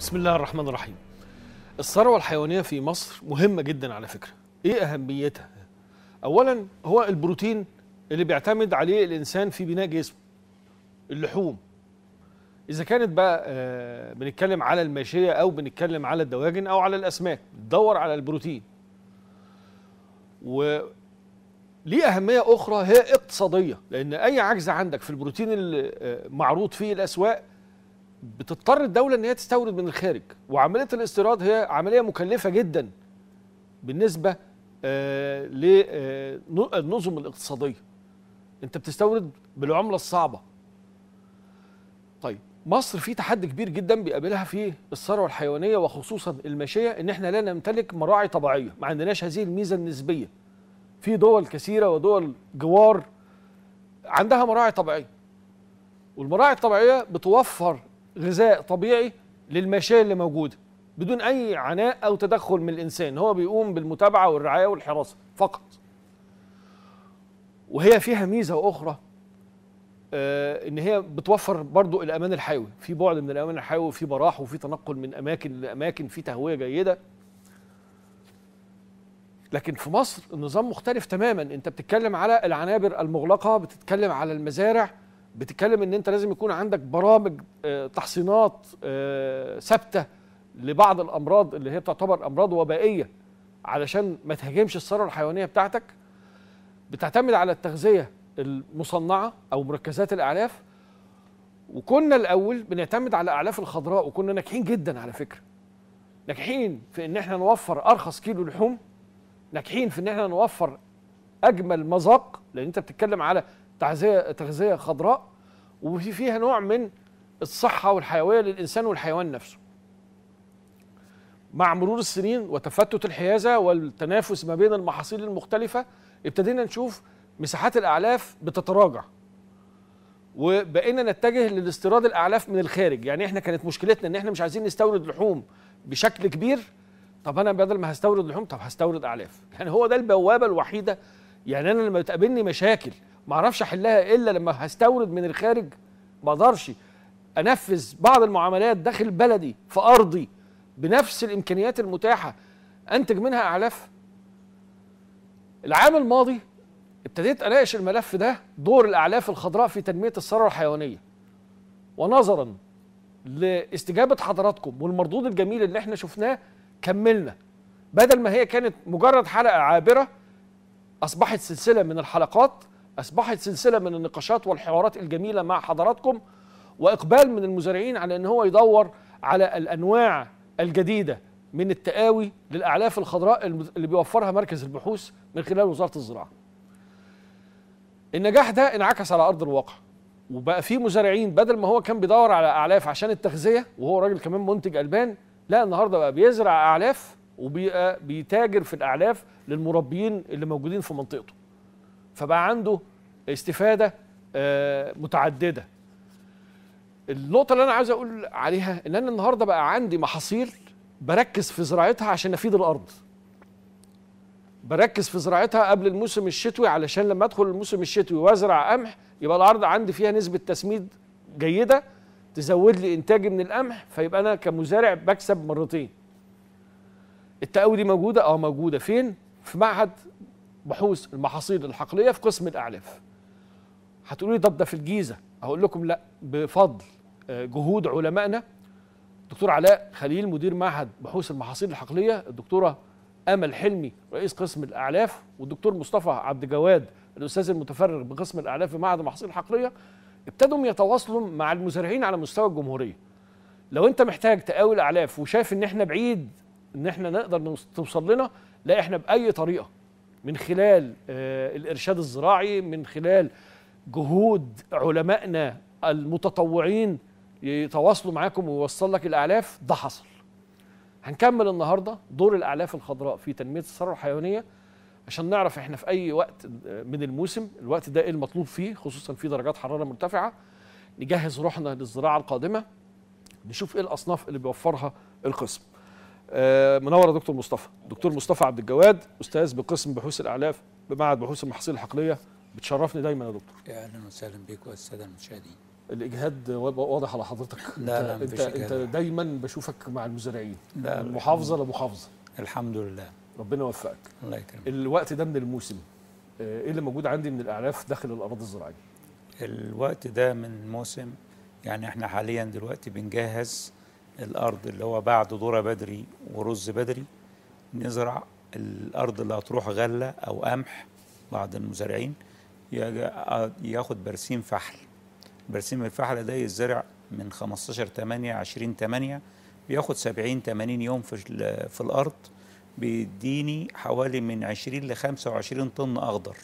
بسم الله الرحمن الرحيم الثروة الحيوانية في مصر مهمة جدا على فكرة ايه اهميتها اولا هو البروتين اللي بيعتمد عليه الانسان في بناء جسمه اللحوم اذا كانت بقى آه بنتكلم على الماشية او بنتكلم على الدواجن او على الاسماك بتدور على البروتين و ليه أهمية أخرى هي اقتصادية لأن أي عجز عندك في البروتين اللي آه، معروض فيه الأسواق بتضطر الدولة إن هي تستورد من الخارج وعملية الاستيراد هي عملية مكلفة جدا بالنسبة للنظم الاقتصادية أنت بتستورد بالعملة الصعبة طيب مصر في تحدي كبير جدا بيقابلها في الثروة الحيوانية وخصوصا الماشية إن إحنا لا نمتلك مراعي طبيعية ما عندناش هذه الميزة النسبية في دول كثيرة ودول جوار عندها مراعي طبيعية والمراعي الطبيعية بتوفر غذاء طبيعي للماشية اللي موجودة بدون أي عناء أو تدخل من الإنسان هو بيقوم بالمتابعة والرعاية والحراسة فقط وهي فيها ميزة أخرى آه إن هي بتوفر برضو الأمان الحيوي في بعد من الأمان الحيوي في براح وفي تنقل من أماكن لأماكن في تهوية جيدة لكن في مصر النظام مختلف تماما انت بتتكلم على العنابر المغلقه بتتكلم على المزارع بتتكلم ان انت لازم يكون عندك برامج آه، تحصينات آه، ثابته لبعض الامراض اللي هي تعتبر امراض وبائيه علشان ما تهاجمش الثروه الحيوانيه بتاعتك بتعتمد على التغذيه المصنعه او مركزات الاعلاف وكنا الاول بنعتمد على الاعلاف الخضراء وكنا ناجحين جدا على فكره ناجحين في ان احنا نوفر ارخص كيلو لحوم ناجحين في ان احنا نوفر اجمل مذاق لان انت بتتكلم على تغذيه تغذيه خضراء وفي فيها نوع من الصحه والحيويه للانسان والحيوان نفسه. مع مرور السنين وتفتت الحيازه والتنافس ما بين المحاصيل المختلفه ابتدينا نشوف مساحات الاعلاف بتتراجع. وبقينا نتجه للاستيراد الاعلاف من الخارج، يعني احنا كانت مشكلتنا ان احنا مش عايزين نستورد لحوم بشكل كبير طب انا بدل ما هستورد لحوم طب هستورد اعلاف يعني هو ده البوابه الوحيده يعني انا لما بتقابلني مشاكل ما اعرفش احلها الا لما هستورد من الخارج ما اقدرش انفذ بعض المعاملات داخل بلدي في ارضي بنفس الامكانيات المتاحه انتج منها اعلاف العام الماضي ابتديت اناقش الملف ده دور الاعلاف الخضراء في تنميه الثروه الحيوانيه ونظرا لاستجابه حضراتكم والمردود الجميل اللي احنا شفناه كملنا بدل ما هي كانت مجرد حلقه عابره اصبحت سلسله من الحلقات اصبحت سلسله من النقاشات والحوارات الجميله مع حضراتكم واقبال من المزارعين على ان هو يدور على الانواع الجديده من التقاوي للاعلاف الخضراء اللي بيوفرها مركز البحوث من خلال وزاره الزراعه. النجاح ده انعكس على ارض الواقع وبقى في مزارعين بدل ما هو كان بيدور على اعلاف عشان التغذيه وهو راجل كمان منتج البان لا النهارده بقى بيزرع اعلاف وبيبقى بيتاجر في الاعلاف للمربيين اللي موجودين في منطقته فبقى عنده استفاده آه، متعدده النقطه اللي انا عاوز اقول عليها ان انا النهارده بقى عندي محاصيل بركز في زراعتها عشان افيد الارض بركز في زراعتها قبل الموسم الشتوي علشان لما ادخل الموسم الشتوي وازرع قمح يبقى الارض عندي فيها نسبه تسميد جيده تزود لي انتاجي من القمح فيبقى انا كمزارع بكسب مرتين التقاوي دي موجوده اه موجوده فين في معهد بحوث المحاصيل الحقليه في قسم الاعلاف هتقولوا لي طب ده في الجيزه هقول لكم لا بفضل آه، جهود علمائنا الدكتور علاء خليل مدير معهد بحوث المحاصيل الحقليه الدكتوره امل حلمي رئيس قسم الاعلاف والدكتور مصطفى عبد جواد الاستاذ المتفرغ بقسم الاعلاف في معهد المحاصيل الحقليه ابتدوا يتواصلوا مع المزارعين على مستوى الجمهوريه لو انت محتاج تقاوي الاعلاف وشايف ان احنا بعيد ان احنا نقدر نوص- توصل لنا لا احنا باي طريقه من خلال آه الارشاد الزراعي من خلال جهود علمائنا المتطوعين يتواصلوا معاكم ويوصل لك الاعلاف ده حصل هنكمل النهارده دور الاعلاف الخضراء في تنميه الثروه الحيوانيه عشان نعرف احنا في اي وقت من الموسم الوقت ده ايه المطلوب فيه خصوصا في درجات حراره مرتفعه نجهز روحنا للزراعه القادمه نشوف ايه الاصناف اللي بيوفرها القسم آه، منور يا دكتور مصطفى دكتور مصطفى عبد الجواد استاذ بقسم بحوث الاعلاف بمعهد بحوث المحاصيل الحقليه بتشرفني دايما يا دكتور يا اهلا وسهلا بك والساده المشاهدين الاجهاد واضح على حضرتك لا، لا، انت مفيش انت, إجهاد. انت دايما بشوفك مع المزارعين لا، من محافظه لمحافظه الحمد لله ربنا يوفقك الله يكرمك الوقت ده من الموسم آه، ايه اللي موجود عندي من الاعلاف داخل الاراضي الزراعيه الوقت ده من الموسم يعني احنا حاليا دلوقتي بنجهز الارض اللي هو بعد ذره بدري ورز بدري نزرع الارض اللي هتروح غله او قمح بعض المزارعين يجا- ياخد برسيم فحل برسيم الفحل ده يتزرع من 15 8 20 8 بياخد 70 80 يوم في ال- في الارض بيديني حوالي من 20 ل 25 طن اخضر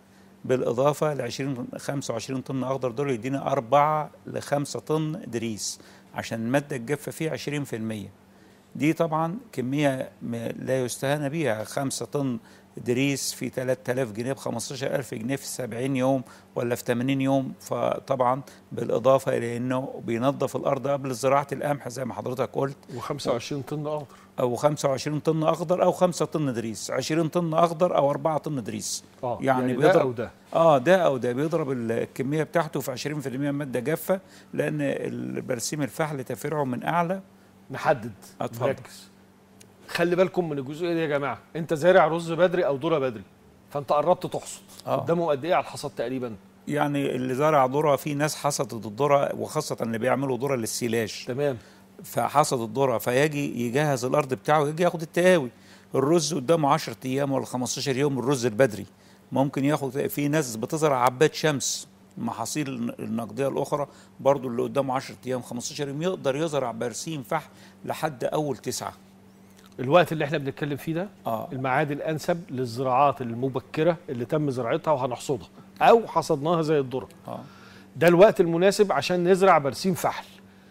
بالاضافه ل 20 25 طن اخضر دول يدينا 4 ل 5 طن دريس عشان الماده الجافه فيه 20% دي طبعا كميه م- لا يستهان بيها 5 طن دريس في 3000 جنيه ب 15000 جنيه في 70 يوم ولا في 80 يوم فطبعا بالاضافه الى انه بينظف الارض قبل زراعه القمح زي ما حضرتك قلت و25 طن اخضر او 25 طن اخضر او 5 طن دريس 20 طن اخضر او 4 طن دريس اه يعني يعني, ده بيضرب- او ده اه ده او ده بيضرب الكميه بتاعته في 20% ماده جافه لان البرسيم الفحل تفرعه من اعلى نحدد اتفضل. نركز خلي بالكم من الجزئيه دي يا جماعه انت زارع رز بدري او ذره بدري فانت قربت تحصد آه. قدامه قد ايه على الحصاد تقريبا يعني اللي زرع ذره في ناس حصدت الذره وخاصه اللي بيعملوا ذره للسيلاج تمام فحصد الذره فيجي يجهز الارض بتاعه يجي ياخد التهاوي الرز قدامه 10 ايام ولا 15 يوم الرز البدري ممكن ياخد في ناس بتزرع عباد شمس محاصيل النقديه الاخرى برضو اللي قدامه 10 ايام 15 يوم يقدر يزرع برسيم فحل لحد اول تسعه الوقت اللي احنا بنتكلم فيه ده اه الميعاد الانسب للزراعات المبكره اللي تم زراعتها وهنحصدها او حصدناها زي الذره اه ده الوقت المناسب عشان نزرع برسيم فحل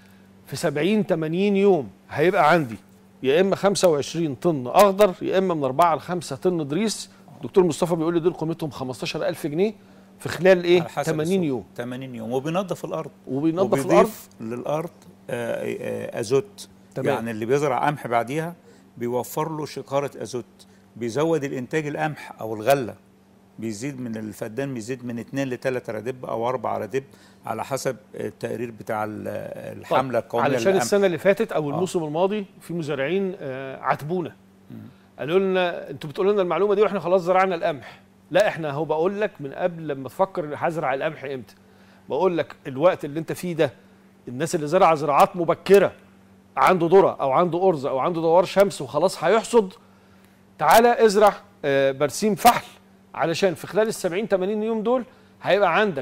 في 70 80 يوم هيبقى عندي يا اما 25 طن اخضر يا اما من 4 ل 5 طن دريس دكتور مصطفى بيقول لي دول قيمتهم 15000 جنيه في خلال ايه على حسب 80 السوق. يوم 80 يوم وبينظف الارض وبينظف الارض وبيضيف للارض آه، آه، ازوت تمام. يعني اللي بيزرع قمح بعديها بيوفر له شكاره ازوت بيزود الانتاج القمح او الغله بيزيد من الفدان بيزيد من 2 ل 3 ردب او 4 ردب على حسب التقرير بتاع ال- الحمله القوميه علشان للقمح. السنه اللي فاتت او الموسم الماضي في مزارعين آه، عاتبونا قالوا لنا انتوا بتقولوا لنا المعلومه دي واحنا خلاص زرعنا القمح لا احنا هو بقول لك من قبل لما تفكر هزرع القمح امتى بقول لك الوقت اللي انت فيه ده الناس اللي زرع زراعات مبكره عنده ذره او عنده ارز او عنده دوار شمس وخلاص هيحصد تعالى ازرع آه، برسيم فحل علشان في خلال ال 70 80 يوم دول هيبقى عندك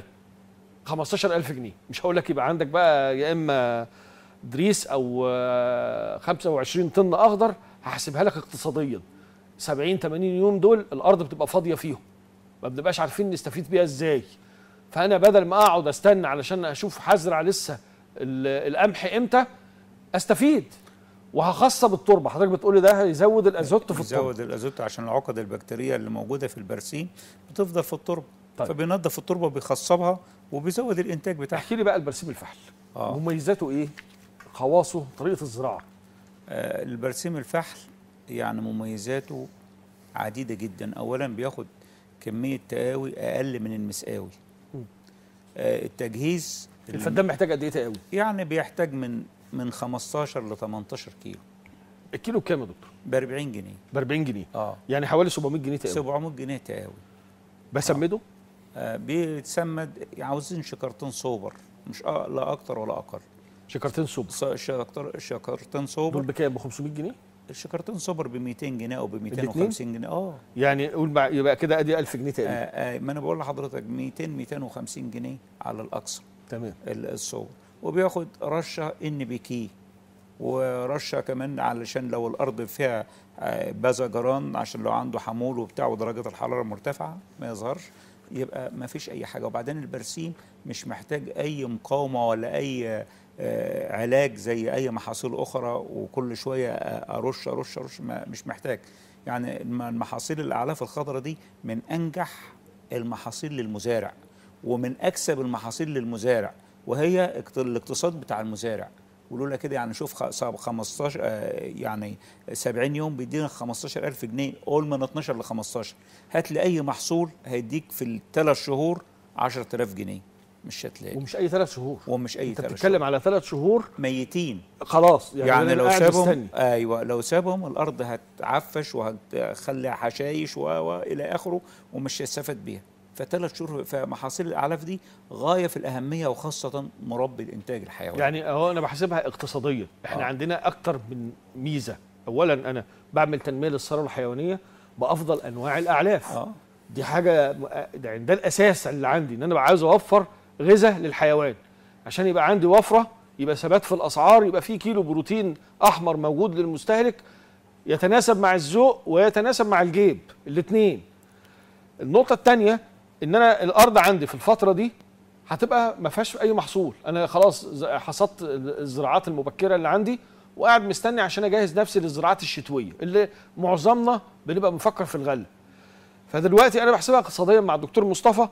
15000 جنيه مش هقول لك يبقى عندك بقى يا اما دريس او آه، 25 طن اخضر هحسبها لك اقتصاديا 70 80 يوم دول الارض بتبقى فاضيه فيهم ما بنبقاش عارفين نستفيد بيها ازاي فانا بدل ما اقعد استنى علشان اشوف هزرع لسه ال- القمح امتى استفيد وهخصب التربه حضرتك بتقولي ده هيزود الازوت في التربه بيزود الازوت عشان العقد البكتيريه اللي موجوده في البرسيم بتفضل في التربه طيب. فبينظف التربه وبيخصبها وبيزود الانتاج بتاعها احكي لي بقى البرسيم الفحل آه. مميزاته ايه خواصه طريقه الزراعه آه، البرسيم الفحل يعني مميزاته عديدة جدا أولا بياخد كمية تقاوي أقل من المسقاوي مم. آه، التجهيز الفدان محتاج قد ايه تقاوي يعني بيحتاج من من 15 ل 18 كيلو الكيلو بكام يا دكتور ب 40 جنيه ب 40 جنيه اه يعني حوالي 700 جنيه تقاوي 700 جنيه تقاوي بسمده آه بيتسمد عاوزين شكرتين سوبر مش آه لا أكتر ولا أقل شكرتين سوبر ص- شكر- شكرتين دول سوبر بكام ب 500 جنيه الشكرتين سوبر ب 200 جنيه أو ب 250 جنيه اه يعني قول مع يبقى كده ادي 1000 جنيه تقريبا آه، آه، ما انا بقول لحضرتك 200 250 جنيه على الاقصى تمام ال- الصور وبياخد رشه ان بي كي ورشه كمان علشان لو الارض فيها آه، بزجران عشان لو عنده حمول وبتاع ودرجه الحراره مرتفعه ما يظهرش يبقى ما فيش اي حاجه وبعدين البرسيم مش محتاج اي مقاومه ولا اي آه، علاج زي اي محاصيل اخرى وكل شويه آه، ارش ارش ارش ما مش محتاج يعني الم- المحاصيل الاعلاف الخضراء دي من انجح المحاصيل للمزارع ومن اكسب المحاصيل للمزارع وهي اقت- الاقتصاد بتاع المزارع ولولا كده يعني شوف خ- صاب 15 آه، يعني 70 يوم بيدينا 15000 جنيه قول من 12 ل 15 هات لي اي محصول هيديك في الثلاث شهور 10000 جنيه مش هتلاقي ومش اي ثلاث شهور ومش اي انت ثلاث بتتكلم على ثلاث شهور شهور. ميتين خلاص يعني, يعني, أنا لو قاعد سابهم مستني. ايوه لو سابهم الارض هتعفش وهتخلي حشايش و- والى اخره ومش هيستفاد بيها فثلاث شهور فمحاصيل الاعلاف دي غايه في الاهميه وخاصه مربي الانتاج الحيواني يعني هو انا بحسبها اقتصاديا احنا آه. عندنا اكتر من ميزه اولا انا بعمل تنميه للثروه الحيوانيه بافضل انواع الاعلاف اه دي حاجه م- ده يعني ده الاساس اللي عندي ان انا بقى عايز اوفر غذاء للحيوان عشان يبقى عندي وفره يبقى ثبات في الاسعار يبقى في كيلو بروتين احمر موجود للمستهلك يتناسب مع الذوق ويتناسب مع الجيب الاثنين النقطه الثانيه ان انا الارض عندي في الفتره دي هتبقى ما فيهاش اي محصول انا خلاص ز- حصدت الزراعات المبكره اللي عندي وقاعد مستني عشان اجهز نفسي للزراعات الشتويه اللي معظمنا بنبقى بنفكر في الغله فدلوقتي انا بحسبها اقتصاديا مع الدكتور مصطفى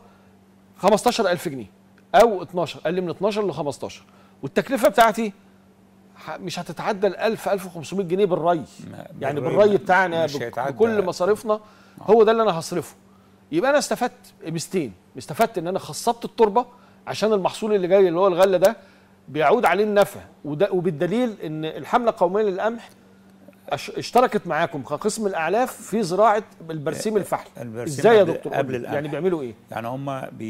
15000 جنيه او 12 قال لي من 12 ل 15 والتكلفه بتاعتي ح- مش هتتعدى ال 1000 1500 جنيه بالري ما- يعني بالري بالري بتاعنا مش بك- هيتعدى. بكل مصاريفنا هو ده اللي انا هصرفه يبقى انا استفدت ميزتين استفدت ان انا خصبت التربه عشان المحصول اللي جاي اللي هو الغله ده بيعود عليه النفع وده وبالدليل ان الحمله القوميه للقمح أش- اشتركت معاكم كقسم الاعلاف في زراعه البرسيم الفحل البرسيم ازاي يا قبل- دكتور قبل قولي. القمح. يعني بيعملوا ايه يعني هم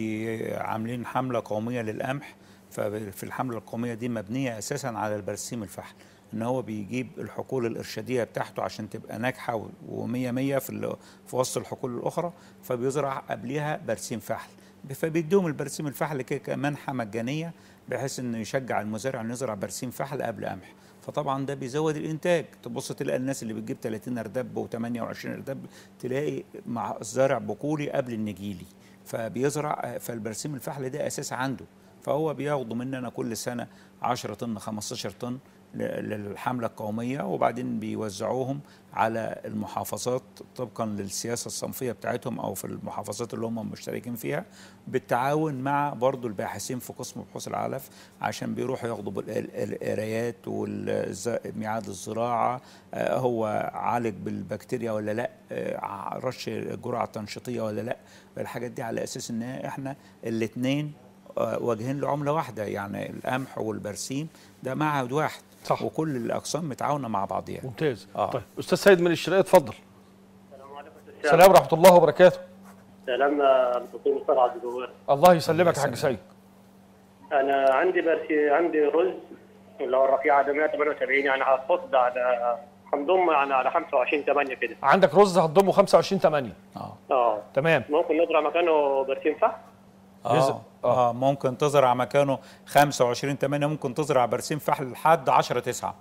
عاملين حمله قوميه للقمح ففي الحمله القوميه دي مبنيه اساسا على البرسيم الفحل ان هو بيجيب الحقول الارشاديه بتاعته عشان تبقى ناجحه ومية مية في ال- في وسط الحقول الاخرى فبيزرع قبليها برسيم فحل فبيديهم البرسيم الفحل كده كمنحه مجانيه بحيث انه يشجع المزارع انه يزرع برسيم فحل قبل قمح فطبعا ده بيزود الانتاج تبص تلاقي الناس اللي بتجيب 30 اردب و28 اردب تلاقي مع الزارع بقولي قبل النجيلي فبيزرع فالبرسيم الفحل ده اساس عنده فهو بياخدوا مننا كل سنه 10 طن 15 طن ل- للحمله القوميه وبعدين بيوزعوهم على المحافظات طبقا للسياسه الصنفيه بتاعتهم او في المحافظات اللي هم مشتركين فيها بالتعاون مع برضو الباحثين في قسم بحوث العلف عشان بيروحوا ياخدوا بال- ال- القرايات وميعاد الزراعه آه، هو عالج بالبكتيريا ولا لا آه، رش الجرعه التنشيطيه ولا لا الحاجات دي على اساس ان احنا الاثنين واجهين لعمله واحده يعني القمح والبرسيم ده معهد واحد صح. وكل الاقسام متعاونه مع بعضيها ممتاز آه. طيب استاذ سيد من الشرقيه اتفضل السلام عليكم السلام ورحمه الله وبركاته سلام الدكتور مصطفى عبد الجواد الله يسلمك يا حاج سيد انا عندي برسي عندي رز اللي هو الرفيع ده 178 يعني هتحط على هنضم يعني على 25 8 كده عندك رز هتضمه 25 8 اه اه تمام ممكن نزرع مكانه برسيم فحم يزرع. اه, آه ممكن تزرع مكانه 25 8 ممكن تزرع برسيم فحل لحد 10 9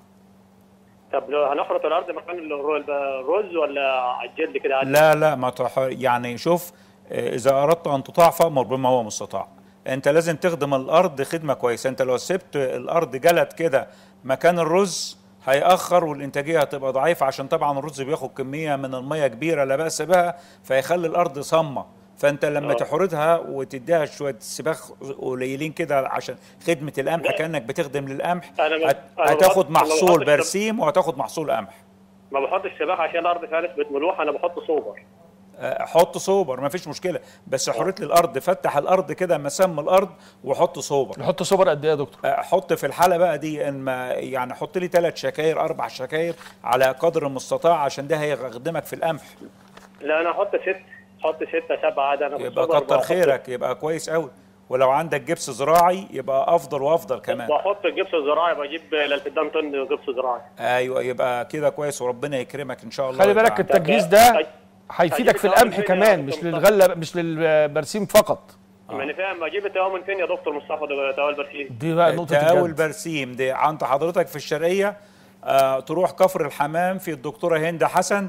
طب لو هنخرط الارض مكان الر- الرز ولا على الجد كده عادي؟ لا لا ما تح... يعني شوف آه، اذا اردت ان تطاع فامر بما هو مستطاع انت لازم تخدم الارض خدمه كويسه انت لو سبت الارض جلت كده مكان الرز هيأخر والإنتاجية هتبقى ضعيفة عشان طبعا الرز بياخد كمية من المية كبيرة لا بأس بها فيخلي الأرض صمة فأنت لما آه. تحرثها وتديها شوية سباخ قليلين كده عشان خدمة القمح لا. كأنك بتخدم للقمح أنا ب- هت... أنا بحط- هتاخد أنا محصول بحط- برسيم وهتاخد محصول قمح ما بحطش سباخ عشان الارض فيها نسبه ملوحه انا بحط سوبر آه، حط صوبر ما فيش مشكله بس حريت لي الارض فتح الارض كده مسام الارض وحط صوبر نحط صبر قد ايه يا دكتور آه، حط في الحاله بقى دي ان ما يعني حط لي ثلاث شكاير اربع شكاير على قدر المستطاع عشان ده هيخدمك في القمح لا انا احط ست احط ستة سبعة عادي انا يبقى بالسوبر كتر بحط- خيرك يبقى كويس قوي ولو عندك جبس زراعي يبقى افضل وافضل كمان بحط الجبس الزراعي بجيب للقدام طن جبس زراعي ايوه يبقى كده كويس وربنا يكرمك ان شاء الله خلي بالك يبقى التجهيز ده طيب. هيفيدك في هجيب القمح التوابل فين يا كمان دكتور مش مصطفى؟ للغله مش للبرسيم فقط ما انا فاهم اجيب التوابل من فين يا دكتور مصطفى ده تاول برسيم دي بقى نقطه تقاول الجد برسيم دي عند حضرتك في الشرقيه آه تروح كفر الحمام في الدكتوره هند حسن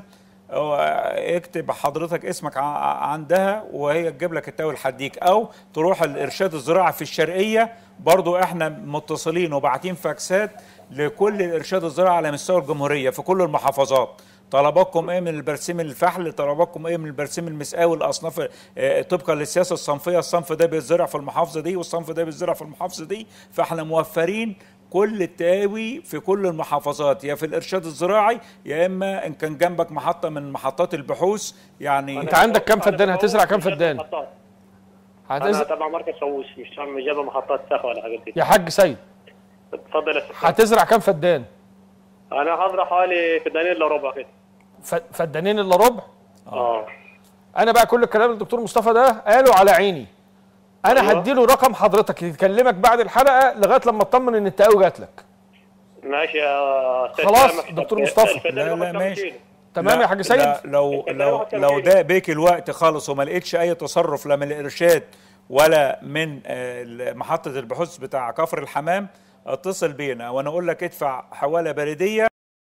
آه، اكتب حضرتك اسمك ع- عندها وهي تجيب لك التاول حديك او تروح الارشاد الزراعي في الشرقيه برضو احنا متصلين وباعتين فاكسات لكل الارشاد الزراعي على مستوى الجمهوريه في كل المحافظات طلباتكم ايه من البرسيم الفحل طلباتكم ايه من البرسيم المسقاوي الاصناف آه، طبقا للسياسه الصنفيه الصنف ده بيتزرع في المحافظه دي والصنف ده بيتزرع في المحافظه دي فاحنا موفرين كل التقاوي في كل المحافظات يا في الارشاد الزراعي يا اما ان كان جنبك محطه من محطات البحوث يعني أنت عندك كام فدان؟ هتزرع كام فدان؟ انا هتزرع تبع مركز فووس مش مش جايبه محطات سخ ولا حاجات دي يا حاج سيد اتفضل يا سيدي. هتزرع كام فدان انا هزرع حوالي فدانين الا ربع كده ف- فدانين الا ربع اه انا بقى كل الكلام اللي الدكتور مصطفى ده قاله على عيني انا أيوة. هديله رقم حضرتك يكلمك بعد الحلقه لغايه لما اطمن ان التقاوي جات لك ماشي يا استاذ خلاص، سامح. دكتور طب مصطفى. الفدان لا، ياخد لا، كام ماشي. كيلو؟ تمام لا- يا حاج سيد لا لو الفدان لو واخد كام لو كيلو؟ ده بيك الوقت خالص وما لقيتش اي تصرف لا من الارشاد ولا من آه، محطه البحوث بتاع كفر الحمام اتصل بينا وانا اقول لك ادفع حواله بريديه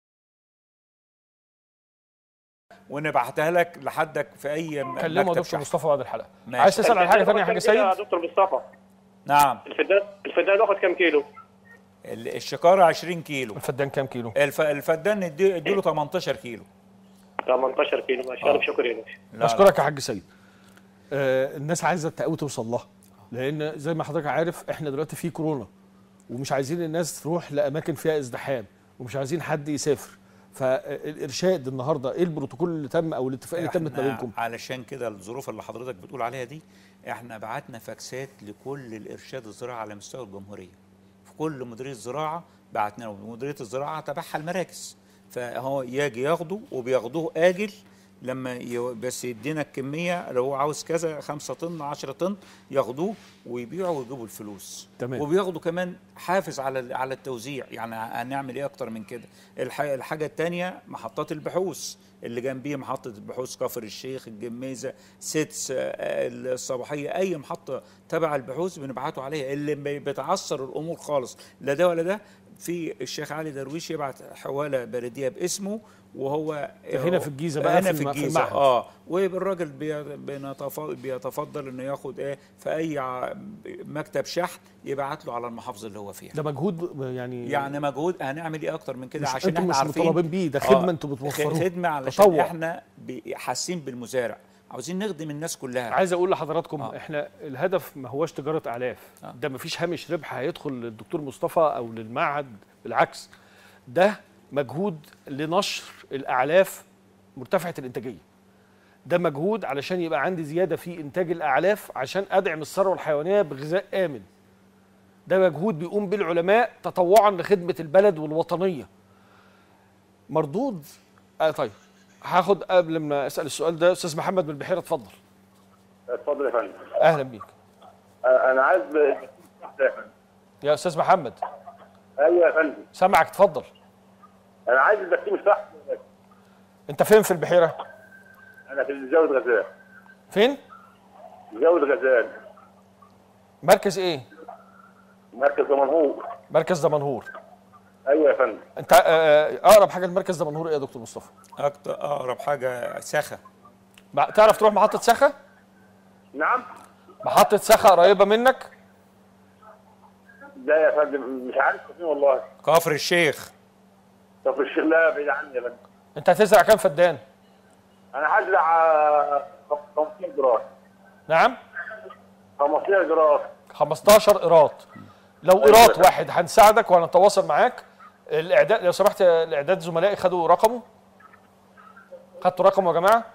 ونبعتها لك لحدك في اي م- كلمه مكتب دكتور شحن. مصطفى بعد الحلقه ماشي. عايز تسال على حاجه الفدان ثانيه يا واخد حاج كام كيلو سيد يا دكتور مصطفى نعم الفدان الفدان واخد كام كيلو؟ ال- الشكاره 20 كيلو الفدان كام كيلو الف... الفدان ادي- اديله 18 كيلو 18 كيلو ماشي آه. الف شكر يا باشا لا، لا. اشكرك يا حاج سيد آه الناس عايزه التقاوي توصل لها لان زي ما حضرتك عارف احنا دلوقتي في كورونا ومش عايزين الناس تروح لاماكن فيها ازدحام ومش عايزين حد يسافر فالارشاد النهارده ايه البروتوكول اللي تم او الاتفاق اللي تمت ما إحنا بينكم علشان كده الظروف اللي حضرتك بتقول عليها دي احنا بعتنا فاكسات لكل الارشاد الزراعي على مستوى الجمهوريه في كل مديريه زراعه بعتنا له مديريه الزراعه تبعها المراكز فهو يجي ياخده وبياخدوه اجل لما ي- بس يدينا الكميه لو هو عاوز كذا 5 طن 10 طن ياخدوه ويبيعوا ويجيبوا الفلوس تمام. وبياخدوا كمان حافز على على التوزيع يعني هنعمل ايه اكتر من كده الح- الحاجه الثانيه محطات البحوث اللي جنبيه محطه البحوث كفر الشيخ الجميزه سيتس آه، الصباحيه اي محطه تبع البحوث بنبعته عليها اللي بي- بتعثر الامور خالص لا ده ولا ده في الشيخ علي درويش يبعت حواله بريديه باسمه وهو هنا في الجيزة بقى هنا في في الم- في الجيزه المعهد. اه والراجل بي- بنتف- بيتفضل انه ياخد ايه في اي ع- مكتب شحن يبعت له على المحافظه اللي هو فيها ده مجهود يعني يعني مجهود هنعمل ايه اكتر من كده مش عشان انتم احنا مش عارفين مطالبين بيه ده خدمه آه، انتم بتوفروها خدمه علشان تطوع. احنا بي- حاسين بالمزارع عاوزين نخدم الناس كلها عايز اقول لحضراتكم آه. احنا الهدف ما هوش تجاره اعلاف آه. ده ما فيش هامش ربح هيدخل للدكتور مصطفى او للمعهد بالعكس ده مجهود لنشر الاعلاف مرتفعه الانتاجيه ده مجهود علشان يبقى عندي زياده في انتاج الاعلاف عشان ادعم الثروه الحيوانيه بغذاء امن ده مجهود بيقوم به العلماء تطوعا لخدمه البلد والوطنيه مردود آه طيب هاخد قبل ما اسال السؤال ده استاذ محمد من البحيره اتفضل اتفضل يا فندم اهلا بيك آه، انا عايز يا استاذ محمد ايوه يا فندم سامعك اتفضل انا عايز البكتيم صح انت فين في البحيره انا في زاويه غزال فين زاويه غزال مركز ايه مركز دمنهور مركز دمنهور ايوه يا فندم انت آه، آه، اقرب حاجه لمركز دمنهور ايه يا دكتور مصطفى اكتر اقرب حاجه سخا مع- تعرف تروح محطه سخا نعم محطه سخا قريبه منك لا يا فندم مش عارف فين والله كفر الشيخ طب الشيخ لا بعيد عني يا فندم انت هتزرع كام فدان انا هزرع آه، 15 جراس نعم 15 جراس 15 قيراط لو قيراط واحد هنساعدك وهنتواصل معاك الاعداد لو سمحت يا الاعداد زملائي خدوا رقمه خدتوا رقمه يا جماعه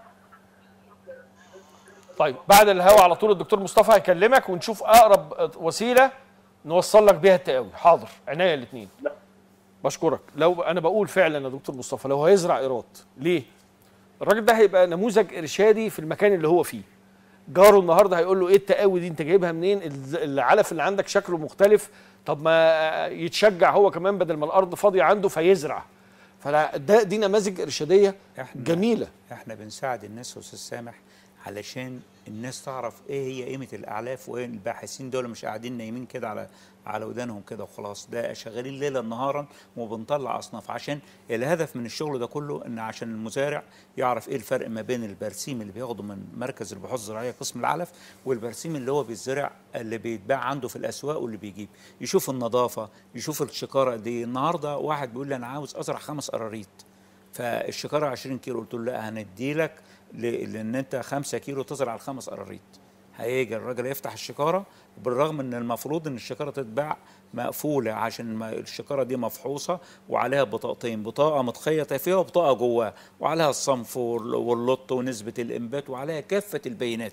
طيب بعد الهوا على طول الدكتور مصطفى هيكلمك ونشوف اقرب وسيله نوصل لك بيها التقاوي حاضر عينيا الاثنين بشكرك لو انا بقول فعلا يا دكتور مصطفى لو هيزرع قيراط ليه الراجل ده هيبقى نموذج ارشادي في المكان اللي هو فيه جاره النهارده هيقول له ايه التقاوي دي انت جايبها منين الز- العلف اللي عندك شكله مختلف طب ما يتشجع هو كمان بدل ما الارض فاضيه عنده فيزرع فده ده- دي نماذج ارشاديه احنا جميله احنا بنساعد الناس يا استاذ سامح علشان الناس تعرف ايه هي قيمه الاعلاف وايه الباحثين دول مش قاعدين نايمين كده على على ودانهم كده وخلاص ده شغالين ليلا نهارا وبنطلع اصناف عشان الهدف من الشغل ده كله ان عشان المزارع يعرف ايه الفرق ما بين البرسيم اللي بياخده من مركز البحوث الزراعيه قسم العلف والبرسيم اللي هو بيتزرع اللي بيتباع عنده في الاسواق واللي بيجيب يشوف النظافه يشوف الشكاره دي النهارده واحد بيقول لي انا عاوز ازرع خمس قراريط فالشكاره 20 كيلو قلت له لا هنديلك ل- لان انت 5 كيلو تزرع الخمس قراريط هيجي الراجل يفتح الشكاره بالرغم ان المفروض ان الشكاره تتباع مقفوله عشان ما الشكاره دي مفحوصه وعليها بطاقتين بطاقه متخيطه فيها وبطاقه جواها وعليها الصنف وال- واللط ونسبه الانبات وعليها كافه البيانات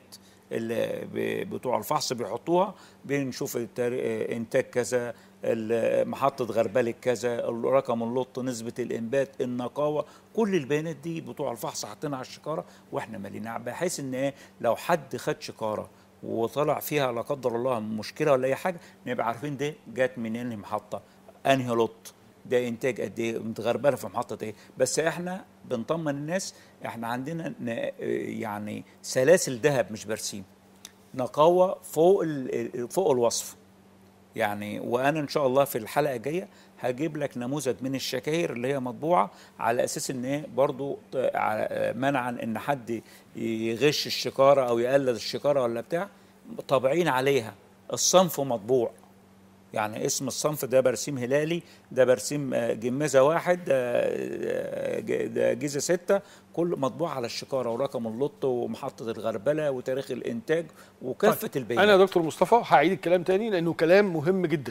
اللي ب- بتوع الفحص بيحطوها بنشوف التار- انتاج كذا ال- محطه غربله كذا رقم اللط نسبه الانبات النقاوه كل البيانات دي بتوع الفحص حاطينها على الشكاره واحنا مالينها بحيث ان ايه لو حد خد شكاره وطلع فيها لا قدر الله مشكله ولا اي حاجه نبقى عارفين ده جت من انهي محطه انهي لط ده انتاج قد ايه متغربله في محطه ايه بس احنا بنطمن الناس احنا عندنا ن- يعني سلاسل ذهب مش برسيم نقاوه فوق ال- فوق الوصف يعني وانا ان شاء الله في الحلقه الجايه هجيب لك نموذج من الشكاير اللي هي مطبوعه على اساس ان هي برضو ت- ع- منعا ان حد يغش الشكاره او يقلد الشكاره ولا بتاع طابعين عليها الصنف مطبوع يعني اسم الصنف ده برسيم هلالي ده برسيم آه، جميزه واحد ده آه، ج- ده جيزه سته كل مطبوع على الشكاره ورقم اللط ومحطه الغربله وتاريخ الانتاج وكافه البيانات انا يا دكتور مصطفى هعيد الكلام تاني لانه كلام مهم جدا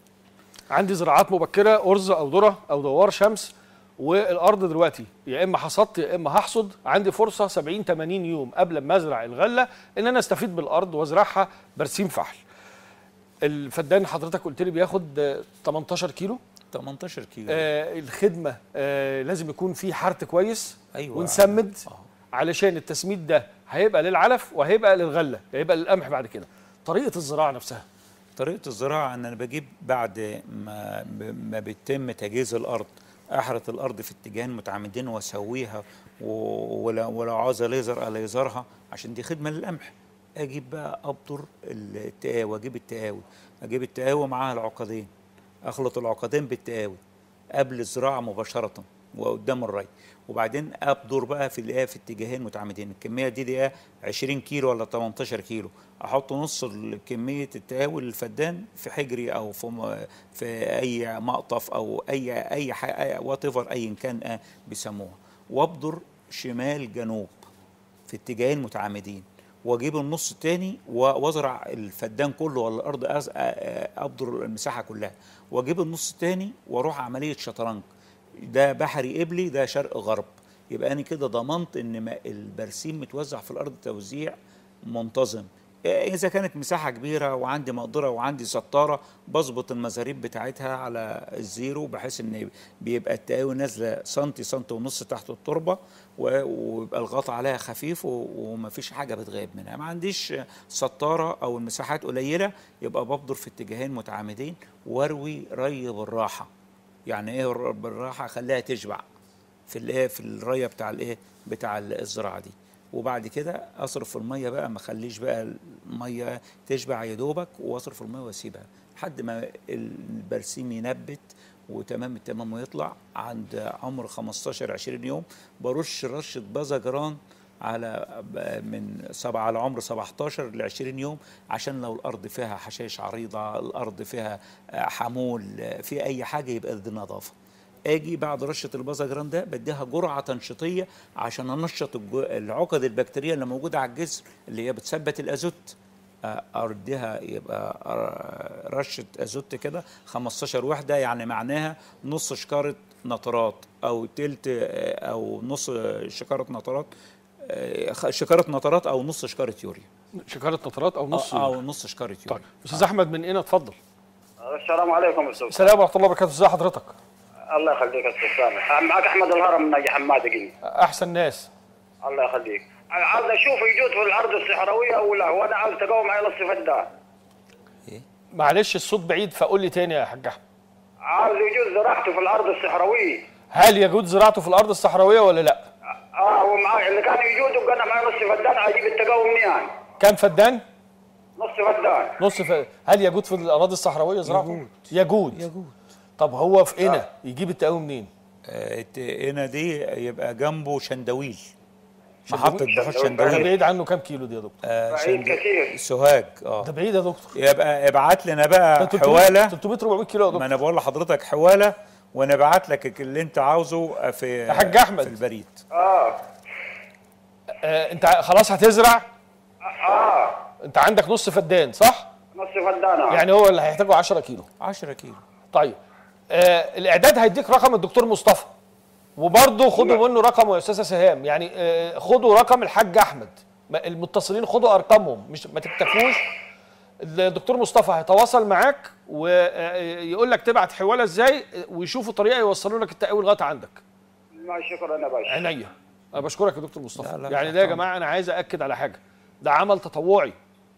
عندي زراعات مبكره ارز او ذره او دوار شمس والارض دلوقتي يا اما حصدت يا اما هحصد عندي فرصه 70 80 يوم قبل ما ازرع الغله ان انا استفيد بالارض وازرعها برسيم فحل الفدان حضرتك قلت لي بياخد آه، 18 كيلو 18 كيلو آه الخدمه آه لازم يكون في حرث كويس أيوة. ونسمد آه. علشان التسميد ده هيبقى للعلف وهيبقى للغله هيبقى للقمح بعد كده طريقه الزراعه نفسها طريقه الزراعه ان انا بجيب بعد ما ما بيتم تجهيز الارض احرث الارض في اتجاهين متعامدين واسويها و- ولو ولو عاوز ليزر اليزرها عشان دي خدمه للقمح اجيب بقى ابطر التقاوي اجيب التقاوي اجيب التقاوي معاها العقدين اخلط العقدين بالتقاوي قبل الزراعه مباشره وقدام الري وبعدين ابدر بقى في الايه في اتجاهين متعامدين الكميه دي دي إيه؟ 20 كيلو ولا 18 كيلو احط نص ال- كميه التقاوي الفدان في حجري او في م- في اي مقطف او اي اي وات ايفر ايا كان آه بيسموها وابدر شمال جنوب في اتجاهين متعامدين واجيب النص التاني و- وازرع الفدان كله ولا الارض أز- أ- أ- ابدر المساحه كلها واجيب النص التاني واروح عمليه شطرنج ده بحري قبلي ده شرق غرب يبقى انا كده ضمنت ان ما- البرسيم متوزع في الارض توزيع منتظم اذا كانت مساحه كبيره وعندي مقدره وعندي سطاره بظبط المزاريب بتاعتها على الزيرو بحيث ان بيبقى التقاوي نازله سنتي سنتي ونص تحت التربه و- ويبقى الغطاء عليها خفيف و- ومفيش حاجه بتغيب منها ما عنديش سطاره او المساحات قليله يبقى ببدر في اتجاهين متعامدين واروي ري بالراحه يعني ايه الر- بالراحه خليها تشبع في الايه في الريه بتاع الايه بتاع الزراعه دي وبعد كده اصرف الميه بقى ما اخليش بقى الميه تشبع يا دوبك واصرف الميه واسيبها لحد ما البرسيم ينبت وتمام التمام ويطلع عند عمر 15 20 يوم برش رشه بازجران على ب- من سبعة على عمر 17 ل 20 يوم عشان لو الارض فيها حشائش عريضه الارض فيها آه، حمول آه، في اي حاجه يبقى دي نظافه اجي بعد رشه البازجران ده بديها جرعه تنشيطيه عشان انشط الج- العقد البكتيريه اللي موجوده على الجذر اللي هي بتثبت الازوت آه، اردها يبقى آه، رشه ازوت كده 15 وحده يعني معناها نص شكاره نترات او تلت آه، او نص شكاره نترات آه، خ- شكاره نترات او نص شكاره يوريا شكاره نطرات او نص آه، او نص شكاره طيب يوريا استاذ احمد من هنا اتفضل السلام عليكم استاذ السلام ورحمه الله وبركاته ازي حضرتك الله يخليك يا استاذ سامح معك احمد الهرم من نجي حماد قني احسن ناس الله يخليك عاوز اشوف يجوز في الارض الصحراويه او لا وانا عاوز تقوم معي نص فدان معلش الصوت بعيد فقول لي تاني يا حاج احمد عاوز يجوز زراعته في الارض الصحراويه هل يجوز زراعته في الارض الصحراويه ولا لا اه ومعي اللي كان يجوز وقنا معي نص فدان اجيب التقوم منين كم فدان نص فدان نص ف... هل يجوز في الاراضي الصحراويه زراعته يجوز يجوز طب هو في هنا يجيب التقاوي منين آه، الت- هنا دي يبقى جنبه شندويل محطة بحوث ده شندويل بعيد عنه كام كيلو دي يا دكتور آه، بعيد شند- كتير. سوهاج اه ده بعيد يا دكتور يبقى ابعت لنا ده بقى 300 حواله 300 400 كيلو يا ما دكتور انا بقول لحضرتك حواله ونبعت لك اللي انت عاوزه في يا حاج أحمد. في البريد اه آه انت خلاص هتزرع اه انت عندك نص فدان صح نص فدان آه. يعني هو اللي هيحتاجه 10 كيلو 10 كيلو طيب آه الاعداد هيديك رقم الدكتور مصطفى وبرضه خدوا منه رقمه يا استاذه سهام يعني آه خدوا رقم الحاج احمد ما- المتصلين خدوا ارقامهم مش ما تكتفوش الدكتور مصطفى هيتواصل معاك ويقول لك تبعت حواله ازاي ويشوفوا طريقه يوصلوا لك التقوي لغايه عندك ما شكرا يا باشا عينيا انا بشكرك يا دكتور مصطفى لا، لا، يعني تحت ده يا أمرك. جماعه انا عايز ااكد على حاجه ده عمل تطوعي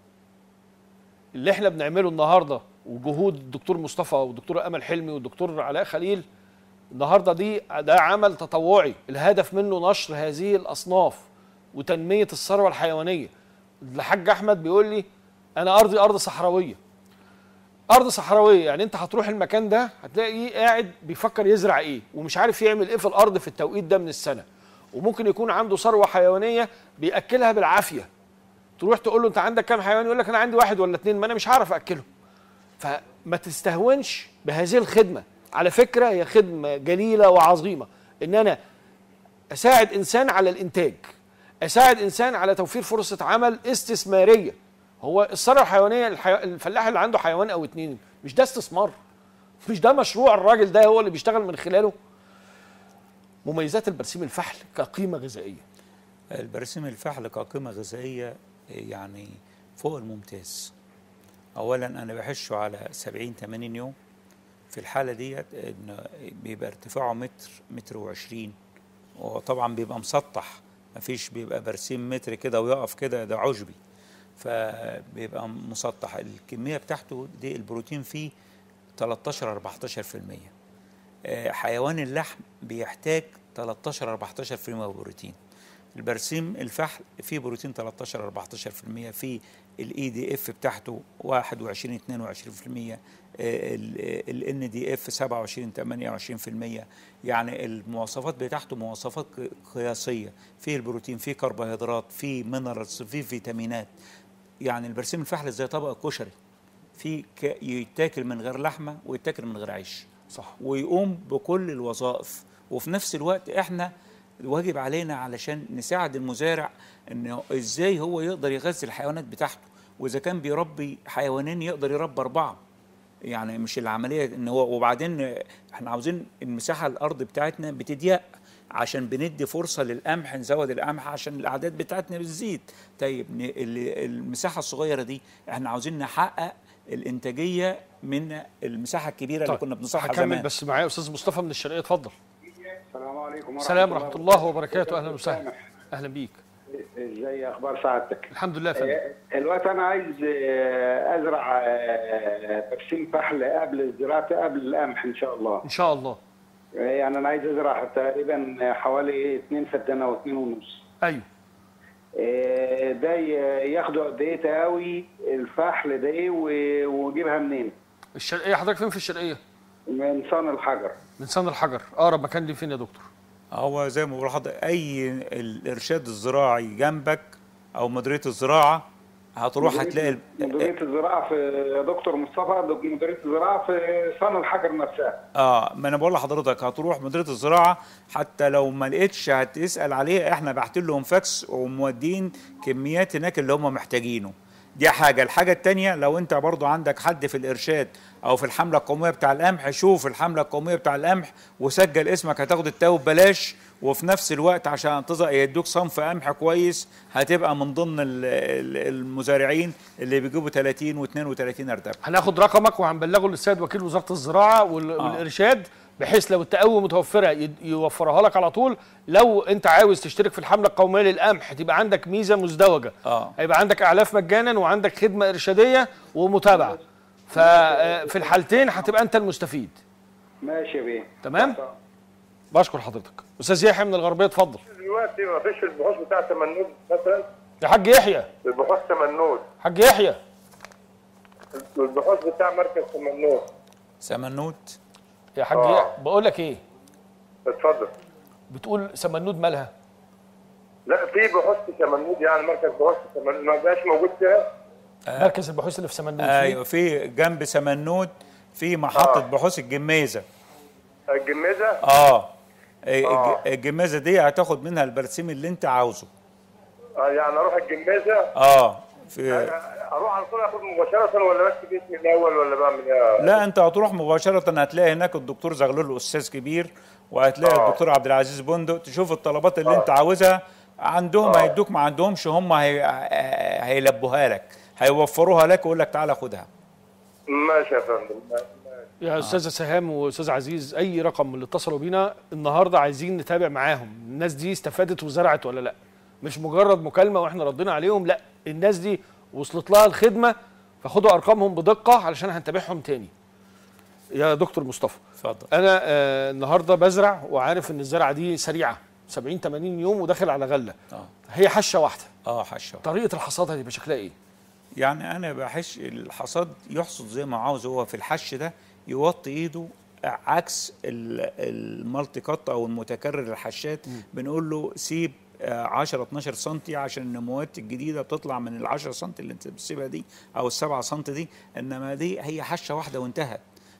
اللي احنا بنعمله النهارده وجهود الدكتور مصطفى والدكتور امل حلمي والدكتور علاء خليل النهارده دي ده عمل تطوعي الهدف منه نشر هذه الاصناف وتنميه الثروه الحيوانيه الحاج احمد بيقول لي انا ارضي ارض صحراويه ارض صحراويه يعني انت هتروح المكان ده هتلاقيه قاعد بيفكر يزرع ايه ومش عارف يعمل ايه في الارض في التوقيت ده من السنه وممكن يكون عنده ثروه حيوانيه بياكلها بالعافيه تروح تقول له انت عندك كام حيوان يقول لك انا عندي واحد ولا اتنين ما انا مش هعرف اكلهم فما تستهونش بهذه الخدمه على فكره هي خدمه جليله وعظيمه ان انا اساعد انسان على الانتاج اساعد انسان على توفير فرصه عمل استثماريه هو الثروه الحيوانيه الحي... الفلاح اللي عنده حيوان او اتنين مش ده استثمار مش ده مشروع الراجل ده هو اللي بيشتغل من خلاله مميزات البرسيم الفحل كقيمه غذائيه البرسيم الفحل كقيمة غذائية يعني فوق الممتاز أولا أنا بحشه على 70 80 يوم في الحالة ديت إن بيبقى ارتفاعه متر متر وعشرين وطبعا بيبقى مسطح مفيش بيبقى برسيم متر كده ويقف كده ده عشبي فبيبقى مسطح الكمية بتاعته دي البروتين فيه 13 14% آه، حيوان اللحم بيحتاج 13 14% بروتين البرسيم الفحل فيه بروتين 13 14% في الاي دي اف بتاعته 21 22% الان دي اف 27 28% يعني المواصفات بتاعته مواصفات ق- قياسيه فيه البروتين فيه كربوهيدرات فيه مينرالز فيه فيتامينات يعني البرسيم الفحل زي طبق الكشري في ك- يتاكل من غير لحمه ويتاكل من غير عيش صح ويقوم بكل الوظائف وفي نفس الوقت احنا واجب علينا علشان نساعد المزارع انه ازاي هو يقدر يغذي الحيوانات بتاعته واذا كان بيربي حيوانين يقدر يربي اربعه يعني مش العمليه ان هو وبعدين احنا عاوزين المساحه الارض بتاعتنا بتضيق عشان بندي فرصه للقمح نزود القمح عشان الاعداد بتاعتنا بتزيد طيب ن- ال- المساحه الصغيره دي احنا عاوزين نحقق الانتاجيه من المساحه الكبيره اللي كنا بنصحها هكمل زمان بس معايا استاذ مصطفى من الشرقيه اتفضل السلام عليكم ورحمة السلام ورحمه الله وبركاته اهلا وسهلا اهلا بيك ازاي اخبار سعادتك؟ الحمد لله يا فندم آه، الوقت انا عايز آه، ازرع آه، برسيم فحل قبل الزراعه قبل القمح ان شاء الله ان شاء الله آه، يعني انا عايز ازرع تقريبا حوالي 2 فدان او 2 ونص ايوه آه، ده ي- ياخدوا قد ايه تقاوي الفحل ده ايه و- واجيبها منين؟ الشرقيه حضرتك فين في الشرقيه من صان الحجر من سن الحجر اقرب مكان لي فين يا دكتور هو زي ما بقول لحضرتك اي الارشاد الزراعي جنبك او مديريه الزراعه هتروح هتلاقي ال- مديريه الزراعه في يا دكتور مصطفى مديريه الزراعه في صان الحجر نفسها اه ما انا بقول لحضرتك هتروح مديريه الزراعه حتى لو ما لقيتش هتسال عليه احنا باعتين لهم فاكس ومودين كميات هناك اللي هم محتاجينه دي حاجة الحاجة التانية لو انت برضو عندك حد في الارشاد او في الحملة القومية بتاع القمح شوف الحملة القومية بتاع القمح وسجل اسمك هتاخد التاو ببلاش وفي نفس الوقت عشان تظهر يدوك صنف قمح كويس هتبقى من ضمن ال- ال- المزارعين اللي بيجيبوا 30 و32 ارداب هناخد رقمك وهنبلغه للسيد وكيل وزاره الزراعه وال- والارشاد بحيث لو التقوي متوفره يد- يوفرها لك على طول لو انت عاوز تشترك في الحمله القوميه للقمح تبقى عندك ميزه مزدوجه اه هيبقى عندك اعلاف مجانا وعندك خدمه ارشاديه ومتابعه ففي الحالتين هتبقى انت المستفيد ماشي يا بيه تمام بشكر حضرتك استاذ يحيى من الغربيه اتفضل دلوقتي ما فيش البحوث بتاع تمنود مثلا يا حاج يحيى البحوث تمنود حاج يحيى البحوث بتاع مركز تمنود سمنوت يا حاج آه. يحيى بقول لك ايه اتفضل بتقول سمنود مالها لا في بحوث في تمنود يعني مركز بحوث في تمنود ما بقاش موجود فيها مركز البحوث اللي في سمنود ايوه في جنب سمنوت في محطة بحوث الجميزة الجميزه اه الج- آه. الجميزة دي هتاخد منها البرسيم اللي انت عاوزه آه، يعني اروح الجميزه اه في اروح على طول اخد مباشره ولا بس باسمي الاول ولا بعمل ايه؟ لا انت هتروح مباشرة هتلاقي هناك الدكتور زغلول استاذ كبير وهتلاقي آه. الدكتور عبد العزيز بندق تشوف الطلبات اللي انت عاوزها عندهم هيدوك ما عندهمش هم هي... هيلبوها لك هيوفروها لك ويقول لك تعالى خدها ماشي يا فندم ماشي. يا استاذه سهام واستاذ عزيز اي رقم من اللي اتصلوا بينا النهارده عايزين نتابع معاهم الناس دي استفادت وزرعت ولا لا مش مجرد مكالمه واحنا ردينا عليهم لا الناس دي وصلت لها الخدمه فخدوا ارقامهم بدقه علشان هنتابعهم تاني يا دكتور مصطفى اتفضل انا آه النهارده بزرع وعارف ان الزرعه دي سريعه 70 80 يوم وداخل على غله اه هي حشه واحده اه حشو طريقه الحصاد هتبقى شكلها ايه يعني انا بحش الحصاد يحصد زي ما عاوز هو في الحش ده يوطي ايده عكس ال- المالتي كات او المتكرر الحشات بنقول له سيب آه، 10 12 سم عشان النموات الجديده بتطلع من ال 10 سم اللي انت بتسيبها دي او ال 7 سم دي انما دي هي حشه واحده وانتهت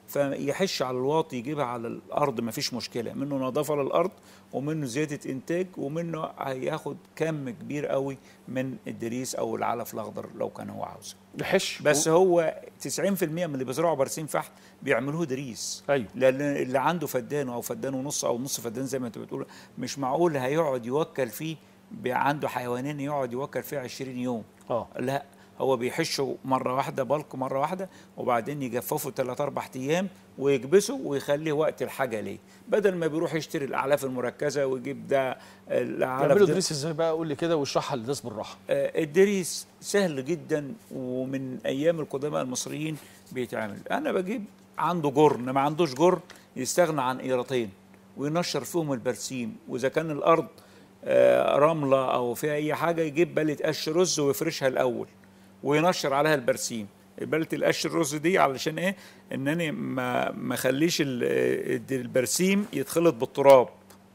فيحش على الواطي يجيبها على الارض ما فيش مشكله منه نظافه للارض ومنه زياده انتاج ومنه هياخد كم كبير قوي من الدريس او العلف الاخضر لو كان هو عاوزه نحش بس هو 90% من اللي بيزرعوا برسيم فحم بيعملوه دريس أيوة. لان اللي عنده فدان او فدان ونص او نص فدان زي ما انت بتقول مش معقول هيقعد يوكل فيه بي- عنده حيوانين يقعد يوكل فيه 20 يوم اه لا هو بيحشوا مره واحده بلق مره واحده وبعدين يجففوا 3 4 ايام ويكبسوا ويخليه وقت الحاجه ليه بدل ما بيروح يشتري الاعلاف المركزه ويجيب ده الاعلاف تعملوا ده- دريس ازاي بقى قول لي كده واشرحها للناس بالراحه آه، الدريس سهل جدا ومن ايام القدماء المصريين بيتعمل انا بجيب عنده جرن ما عندوش جرن يستغنى عن قيرتين وينشر فيهم البرسيم واذا كان الارض آه، رمله او فيها اي حاجه يجيب بله قش رز ويفرشها الاول وينشر عليها البرسيم بلة القش الرز دي علشان ايه ان انا ما ما اخليش ال- البرسيم يتخلط بالتراب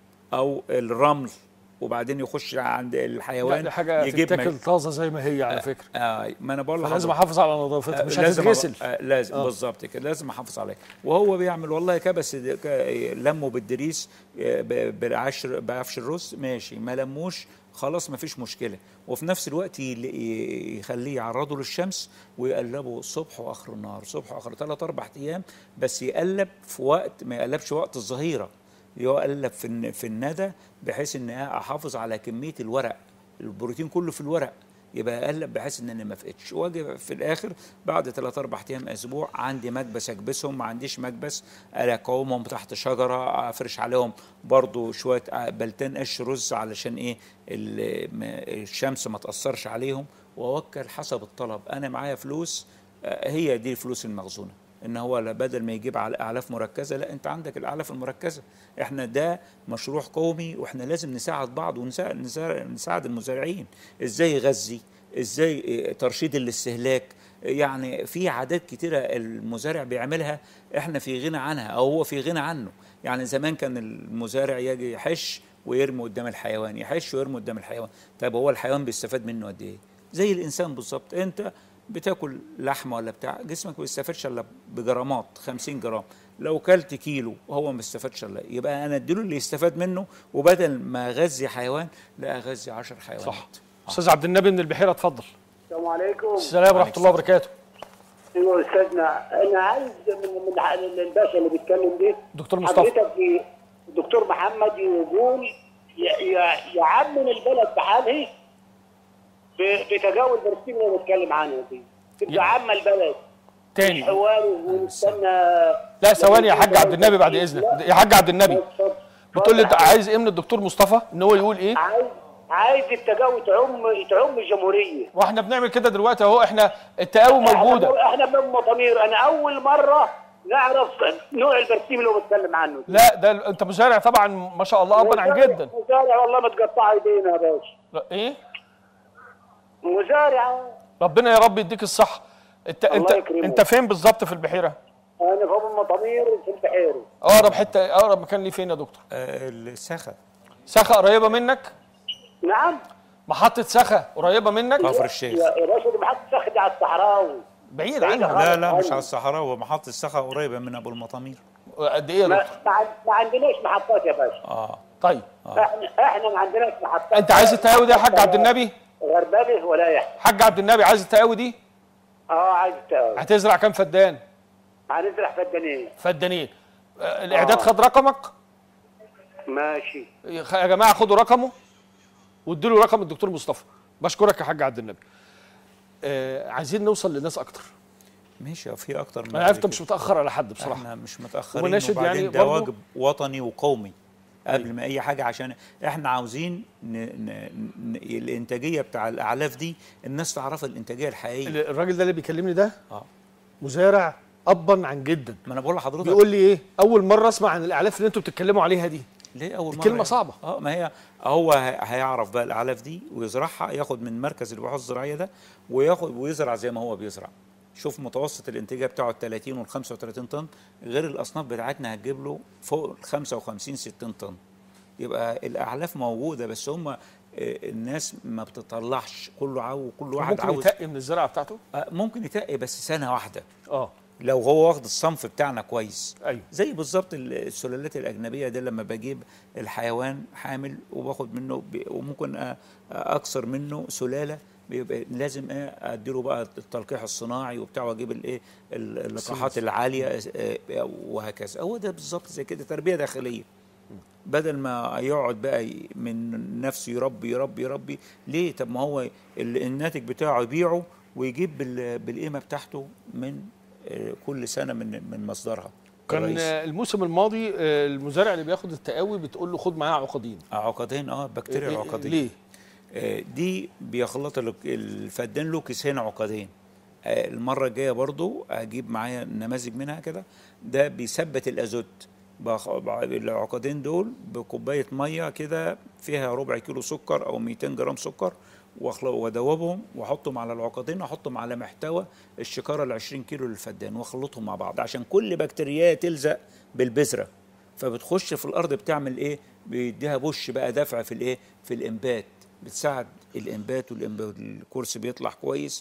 او الرمل وبعدين يخش عند لا الحيوان دي حاجه يجيب تتاكل مج- طازه زي ما هي على فكره آه ما انا بقول فلازم لحضرتك احافظ على نظافتها مش لازم هتتغسل أبقى- آه لازم آه. آه. بالظبط كده لازم احافظ عليه وهو بيعمل والله كبس د- ك- لمه بالدريس آه، ب- بعشر بعفش الرز ماشي ما لموش خلاص ما فيش مشكله وفي نفس الوقت يل- ي- يخليه يعرضه للشمس ويقلبه الصبح واخر النهار صبح واخر ثلاث اربع ايام بس يقلب في وقت ما يقلبش وقت الظهيره يقلب في الن- في الندى بحيث ان احافظ على كميه الورق البروتين كله في الورق يبقى اقلب بحيث ان انا ما افقدش واجي في الاخر بعد 3 4 ايام اسبوع عندي مكبس اكبسهم ما عنديش مكبس اقومهم تحت شجره افرش عليهم برضو شويه بلتين قش رز علشان ايه ال- ما- الشمس ما تاثرش عليهم واوكل حسب الطلب انا معايا فلوس آه، هي دي الفلوس المخزونه ان هو لا بدل ما يجيب على اعلاف مركزه لا انت عندك الاعلاف المركزه احنا ده مشروع قومي واحنا لازم نساعد بعض ونساعد نساعد, نساعد المزارعين ازاي يغذي ازاي إيه، ترشيد الاستهلاك يعني في عادات كتيرة المزارع بيعملها احنا في غنى عنها او هو في غنى عنه يعني زمان كان المزارع يجي يحش ويرمي قدام الحيوان يحش ويرمي قدام الحيوان طيب هو الحيوان بيستفاد منه قد ايه زي الانسان بالظبط انت بتاكل لحمه ولا بتاع جسمك ما بيستفادش الا بجرامات 50 جرام لو كلت كيلو وهو ما بيستفادش الا يبقى انا اديله اللي يستفاد منه وبدل ما اغذي حيوان لا اغذي 10 حيوانات صح استاذ عبد النبي من البحيره اتفضل السلام عليكم السلام ورحمه الله وبركاته ايوه استاذنا انا عايز من من ع- من الباشا اللي بيتكلم دي دكتور مصطفى حضرتك ي- الدكتور محمد يقول ي- ي- يعمم البلد بحالها ب- بتجاوز برسيم اللي بنتكلم عنها دي تبقى عامه البلد تاني حوار ونستنى لا ثواني يا حاج عبد النبي بعد اذنك يا حاج عبد النبي اتفضل. بتقول لي اتفضل. عايز ايه من الدكتور مصطفى ان هو يقول ايه عايز عايز التجاوز تعم تعم الجمهوريه واحنا بنعمل كده دلوقتي اهو احنا التقاوي موجوده احنا احنا من مطامير انا اول مره نعرف نوع البرسيم اللي هو بيتكلم عنه لا ده انت مزارع طبعا ما شاء الله ابا عن جدا مزارع والله متقطع ايدينا يا باشا لا، ايه مزارع ربنا يا رب يديك الصحه انت انت يكرمك. انت فين بالظبط في البحيره انا في ابو المطامير في البحيره اقرب حته اقرب مكان ليه فين يا دكتور آه السخا سخا قريبه منك نعم محطه سخا قريبه منك كفر الشيخ يا يا باشا دي محطه سخدي على الصحراوي بعيد بعيد عنها لا لا مش على الصحراء ومحطة السخا قريبة من أبو المطامير قد ايه يا ما, دكتور ما عن- ما عندناش محطات يا باشا اه طيب احنا احنا ما عندناش محطات انت عايز التقاوي دي يا حاج عبد النبي غربانه ولا يحيى حاج عبد النبي عايز التقاوي دي اه عايز التقاوي هتزرع كام فدان هنزرع فدانين فدانين آه، الاعداد آه. خد رقمك ماشي يا جماعه خدوا رقمه وادوا له رقم الدكتور مصطفى بشكرك يا حاج عبد النبي آه عايزين نوصل للناس اكتر ماشي في اكتر من انا عرفت كده. مش متاخر على حد بصراحه احنا مش متاخرين وبناشد وبعدين يعني ده برضو- واجب وطني وقومي قبل أيوة. ما اي حاجه عشان احنا عاوزين ن... ن... ن... الانتاجيه بتاع الاعلاف دي الناس تعرف الانتاجيه الحقيقيه الراجل ده اللي بيكلمني ده اه مزارع ابا عن جدا ما انا بقول لحضرتك بيقول لي ايه اول مره اسمع عن الاعلاف اللي انتوا بتتكلموا عليها دي ليه اول مره كلمة يعني؟ صعبة. اه ما هي هو ه- هيعرف بقى الاعلاف دي ويزرعها ياخد من مركز البحوث الزراعيه ده وياخد ويزرع زي ما هو بيزرع شوف متوسط الانتاجيه بتاعه ال 30 وال 35 طن غير الاصناف بتاعتنا هتجيب له فوق ال 55 60 طن يبقى الاعلاف موجوده بس هم الناس ما بتطلعش كله عاو كل واحد ممكن عاوز يتقي من الزراعه بتاعته آه، ممكن يتقي بس سنه واحده اه لو هو واخد الصنف بتاعنا كويس ايوه زي بالظبط ال- السلالات الاجنبيه دي لما بجيب الحيوان حامل وباخد منه ب- وممكن أ- اكسر منه سلاله بيبقى لازم ايه اديله بقى التلقيح الصناعي وبتاع واجيب الايه ال- اللقاحات العاليه آه، وهكذا هو ده بالظبط زي كده تربيه داخليه بدل ما يقعد بقى ي- من نفسه يربي يربي يربي ليه طب ما هو ال- الناتج بتاعه يبيعه ويجيب بال- بالقيمه بتاعته من آه، كل سنه من من مصدرها كان الرئيسي. آه، الموسم الماضي آه، المزارع اللي بياخد التقاوي بتقول له خد معاه عقدين عقدين اه بكتيريا إيه- العقدين ليه؟ آه، دي بيخلط ال- الفدان له كيسين عقدين آه، المره الجايه برضو اجيب معايا نماذج منها كده ده بيثبت الازوت بخ- بع- العقدين دول بكوبايه ميه كده فيها ربع كيلو سكر او 200 جرام سكر واخلق وادوبهم واحطهم على العقدين واحطهم على محتوى الشكاره ال 20 كيلو للفدان واخلطهم مع بعض عشان كل بكتيريا تلزق بالبذره فبتخش في الارض بتعمل ايه بيديها بوش بقى دفع في الايه في الانبات بتساعد الانبات والإنبات الكرسي بيطلع كويس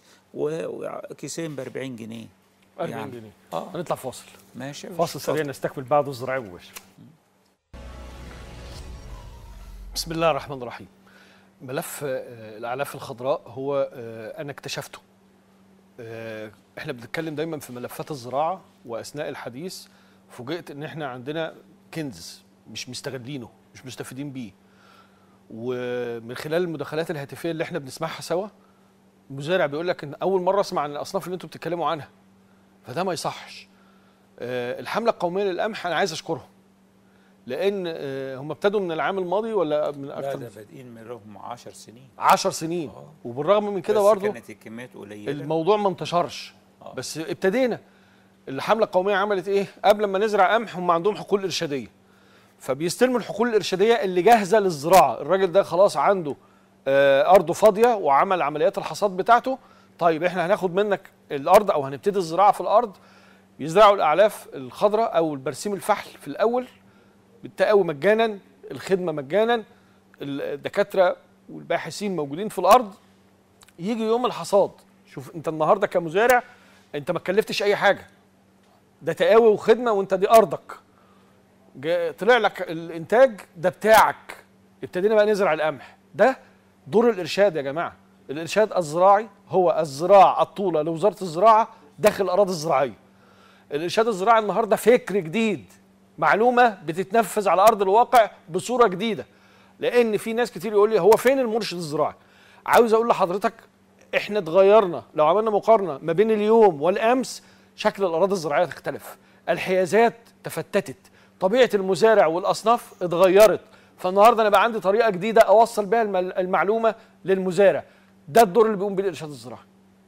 وكيسين ب 40 جنيه 40 يعني. جنيه اه هنطلع فاصل ماشي فاصل سريع نستكمل بعده الزراعي مباشر بسم الله الرحمن الرحيم ملف آه، الاعلاف الخضراء هو آه، انا اكتشفته آه، احنا بنتكلم دايما في ملفات الزراعه واثناء الحديث فوجئت ان احنا عندنا كنز مش مستغلينه مش مستفيدين بيه ومن خلال المداخلات الهاتفيه اللي احنا بنسمعها سوا مزارع بيقول لك ان اول مره اسمع عن الاصناف اللي انتوا بتتكلموا عنها فده ما يصحش آه، الحمله القوميه للقمح انا عايز اشكرهم لان آه، هم ابتدوا من العام الماضي ولا من لا اكتر ده من بادئين من لهم 10 سنين 10 سنين آه. وبالرغم من كده بس برضه كانت الكميات قليله الموضوع ما انتشرش آه. بس ابتدينا الحمله القوميه عملت ايه قبل ما نزرع قمح هم عندهم حقول ارشاديه فبيستلموا الحقول الارشاديه اللي جاهزه للزراعه الراجل ده خلاص عنده آه، ارضه فاضيه وعمل عمليات الحصاد بتاعته طيب احنا هناخد منك الارض او هنبتدي الزراعه في الارض يزرعوا الاعلاف الخضراء او البرسيم الفحل في الاول بالتقاوي مجانا الخدمه مجانا الدكاتره والباحثين موجودين في الارض يجي يوم الحصاد شوف انت النهارده كمزارع انت ما اتكلفتش اي حاجه ده تقاوي وخدمه وانت دي ارضك جا- طلع لك الانتاج ده بتاعك ابتدينا بقى نزرع القمح ده دور الارشاد يا جماعه الارشاد الزراعي هو الزراعه الطوله لوزاره الزراعه داخل الاراضي الزراعيه الارشاد الزراعي النهارده فكر جديد معلومه بتتنفذ على ارض الواقع بصوره جديده لان في ناس كتير يقول لي هو فين المرشد الزراعي عاوز اقول لحضرتك احنا اتغيرنا لو عملنا مقارنه ما بين اليوم والامس شكل الاراضي الزراعيه اختلف الحيازات تفتتت طبيعه المزارع والاصناف اتغيرت فالنهارده انا بقى عندي طريقه جديده اوصل بها الم- المعلومه للمزارع ده الدور اللي بيقوم بيه الارشاد الزراعي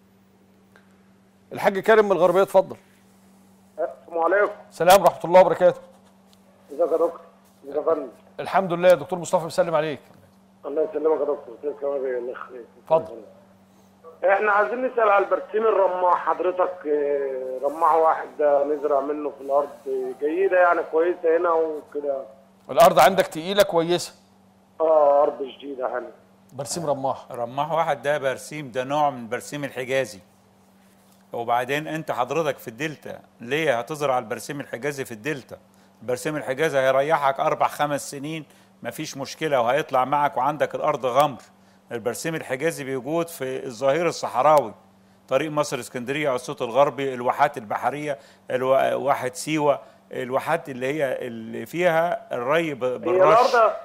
الحاج كريم من الغربيه اتفضل السلام عليكم سلام ورحمه الله وبركاته ازيك يا دكتور ازيك يا فندم الحمد لله يا دكتور مصطفى بيسلم عليك الله يسلمك يا دكتور تسلم يا بيه الله يخليك اتفضل. احنا عايزين نسال على البرسيم الرماح حضرتك اه، رماح واحد ده نزرع منه في الارض جيده يعني كويسه هنا وكده الارض عندك تقيله كويسه اه ارض جديده يعني برسيم رماح رماح واحد ده برسيم ده نوع من برسيم الحجازي وبعدين انت حضرتك في الدلتا ليه هتزرع البرسيم الحجازي في الدلتا البرسيم الحجازي هيريحك اربع خمس سنين مفيش مشكله وهيطلع معك وعندك الارض غمر البرسيم الحجازي بيوجد في الظهير الصحراوي طريق مصر اسكندريه الصوت الغربي الواحات البحريه الوا- واحه سيوه الواحات اللي هي اللي فيها الري ب- هي بالرش الارض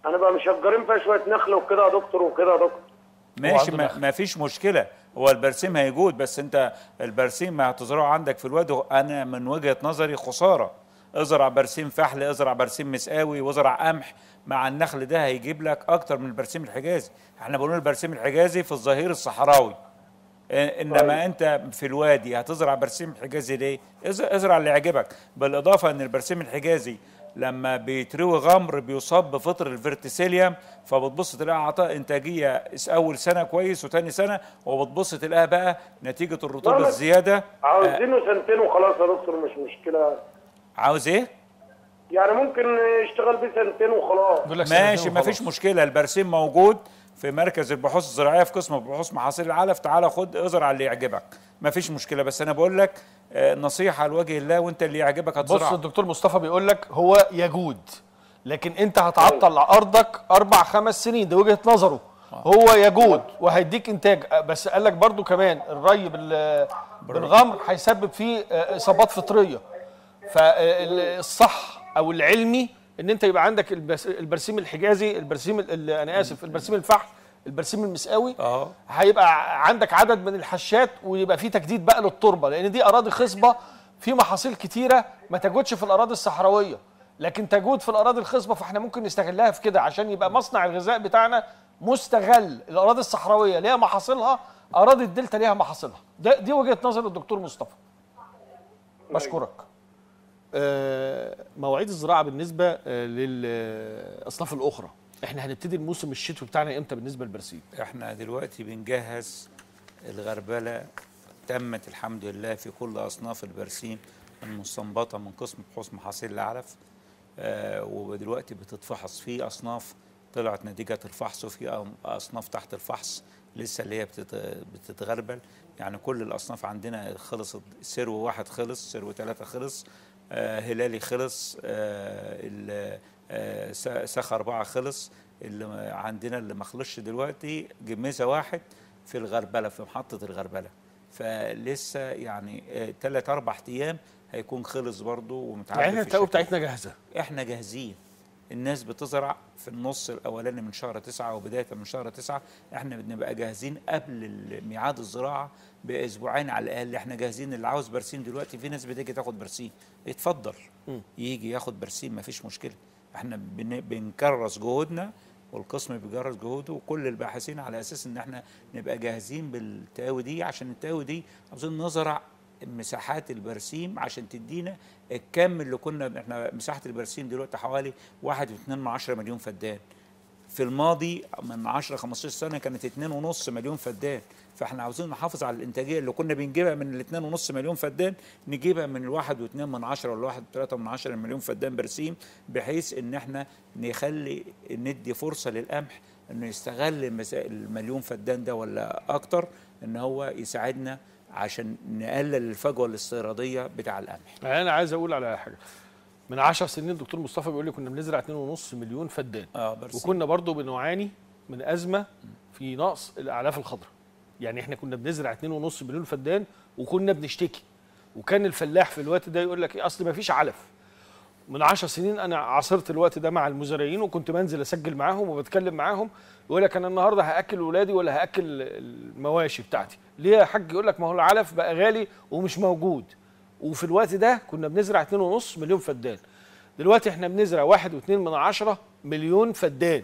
هنبقى مشجرين فيها شويه نخل وكده يا دكتور وكده يا دكتور ماشي وعنده ما, نخل. ما فيش مشكله هو البرسيم هيجود بس انت البرسيم ما هتزرعه عندك في الوادي انا من وجهه نظري خساره ازرع برسيم فحل ازرع برسيم مسقاوي وازرع قمح مع النخل ده هيجيب لك اكتر من البرسيم الحجازي احنا بنقول البرسيم الحجازي في الظهير الصحراوي إن- انما انت في الوادي هتزرع برسيم حجازي ليه از- ازرع اللي يعجبك بالاضافه ان البرسيم الحجازي لما بيتروي غمر بيصاب بفطر الفيرتيسيليوم فبتبص تلاقيها عطاء انتاجيه اول سنه كويس وتاني سنه وبتبص تلاقيها بقى نتيجه الرطوبه لا، الزياده عاوزينه سنتين وخلاص يا دكتور مش مشكله عاوز ايه يعني ممكن يشتغل بيه سنتين وخلاص يقول لك سنتين ماشي ما وخلاص. فيش مشكله البرسيم موجود في مركز البحوث الزراعيه في قسم بحوث محاصيل العلف تعالى خد ازرع اللي يعجبك ما فيش مشكله بس انا بقول لك آه، نصيحه لوجه الله وانت اللي يعجبك بص هتزرعه الدكتور مصطفى بيقول لك هو يجود لكن انت هتعطل ارضك اربع خمس سنين ده وجهه نظره هو يجود وهيديك انتاج بس قال لك برضو كمان الري بال- بالغمر هيسبب فيه آه، اصابات فطريه فالصح او العلمي ان انت يبقى عندك البس- البرسيم الحجازي البرسيم ال- ال- انا اسف البرسيم الفحل البرسيم المسقاوي اه هيبقى عندك عدد من الحشات ويبقى في تجديد بقى للتربه لان دي اراضي خصبه في محاصيل كتيره ما تجودش في الاراضي الصحراويه لكن تجود في الاراضي الخصبه فاحنا ممكن نستغلها في كده عشان يبقى مصنع الغذاء بتاعنا مستغل الاراضي الصحراويه ليها محاصيلها اراضي الدلتا ليها محاصيلها ده دي وجهه نظر الدكتور مصطفى بشكرك آه، مواعيد الزراعه بالنسبه آه، للاصناف الاخرى احنا هنبتدي الموسم الشتوي بتاعنا امتى بالنسبه للبرسيم احنا دلوقتي بنجهز الغربله تمت الحمد لله في كل اصناف البرسيم المستنبطه من قسم بحوث محاصيل العلف آه ودلوقتي بتتفحص في اصناف طلعت نتيجه الفحص وفي أم- اصناف تحت الفحص لسه اللي هي بتت- بتتغربل يعني كل الاصناف عندنا خلصت سرو واحد خلص سرو ثلاثه خلص آه هلالي خلص آه ال- آه س- سخ اربعه خلص اللي عندنا اللي ما خلصش دلوقتي جميزه واحد في الغربله في محطه الغربله فلسه يعني ثلاث اربع ايام هيكون خلص برضه ومتعدل يعني احنا في التقوى الشتاء. بتاعتنا جاهزه احنا جاهزين الناس بتزرع في النص الاولاني من شهر تسعة وبدايه من شهر تسعة احنا بنبقى جاهزين قبل ميعاد الزراعه باسبوعين على الاقل احنا جاهزين اللي عاوز برسيم دلوقتي في ناس بتيجي تاخد برسيم اتفضل يجي ياخد برسيم مفيش مشكله احنا بن- بنكرس جهودنا والقسم بيجرس جهوده وكل الباحثين على اساس ان احنا نبقى جاهزين بالتقاوي دي عشان التقاوي دي عاوزين نزرع مساحات البرسيم عشان تدينا الكم اللي كنا احنا مساحه البرسيم دلوقتي حوالي 1.2 من عشرة مليون فدان في الماضي من 10 15 سنه كانت 2.5 مليون فدان فاحنا عاوزين نحافظ على الانتاجيه اللي كنا بنجيبها من ال 2.5 مليون فدان نجيبها من الواحد و2 من عشرة ولا واحد وثلاثة من عشرة مليون فدان برسيم بحيث ان احنا نخلي ندي فرصه للقمح انه يستغل المسا- المليون فدان ده ولا اكتر ان هو يساعدنا عشان نقلل الفجوه الاستيراديه بتاع القمح يعني انا عايز اقول على حاجه من 10 سنين الدكتور مصطفى بيقول لي كنا بنزرع 2.5 مليون فدان اه برسيم وكنا برضو بنعاني من ازمه في نقص الاعلاف الخضراء يعني احنا كنا بنزرع 2.5 مليون فدان وكنا بنشتكي وكان الفلاح في الوقت ده يقول لك ايه اصل ما فيش علف من 10 سنين انا عاصرت الوقت ده مع المزارعين وكنت بنزل اسجل معاهم وبتكلم معاهم يقول لك انا النهارده هاكل ولادي ولا هاكل المواشي بتاعتي ليه يا حاج يقول لك ما هو العلف بقى غالي ومش موجود وفي الوقت ده كنا بنزرع 2.5 مليون فدان دلوقتي احنا بنزرع 1.2 من عشرة مليون فدان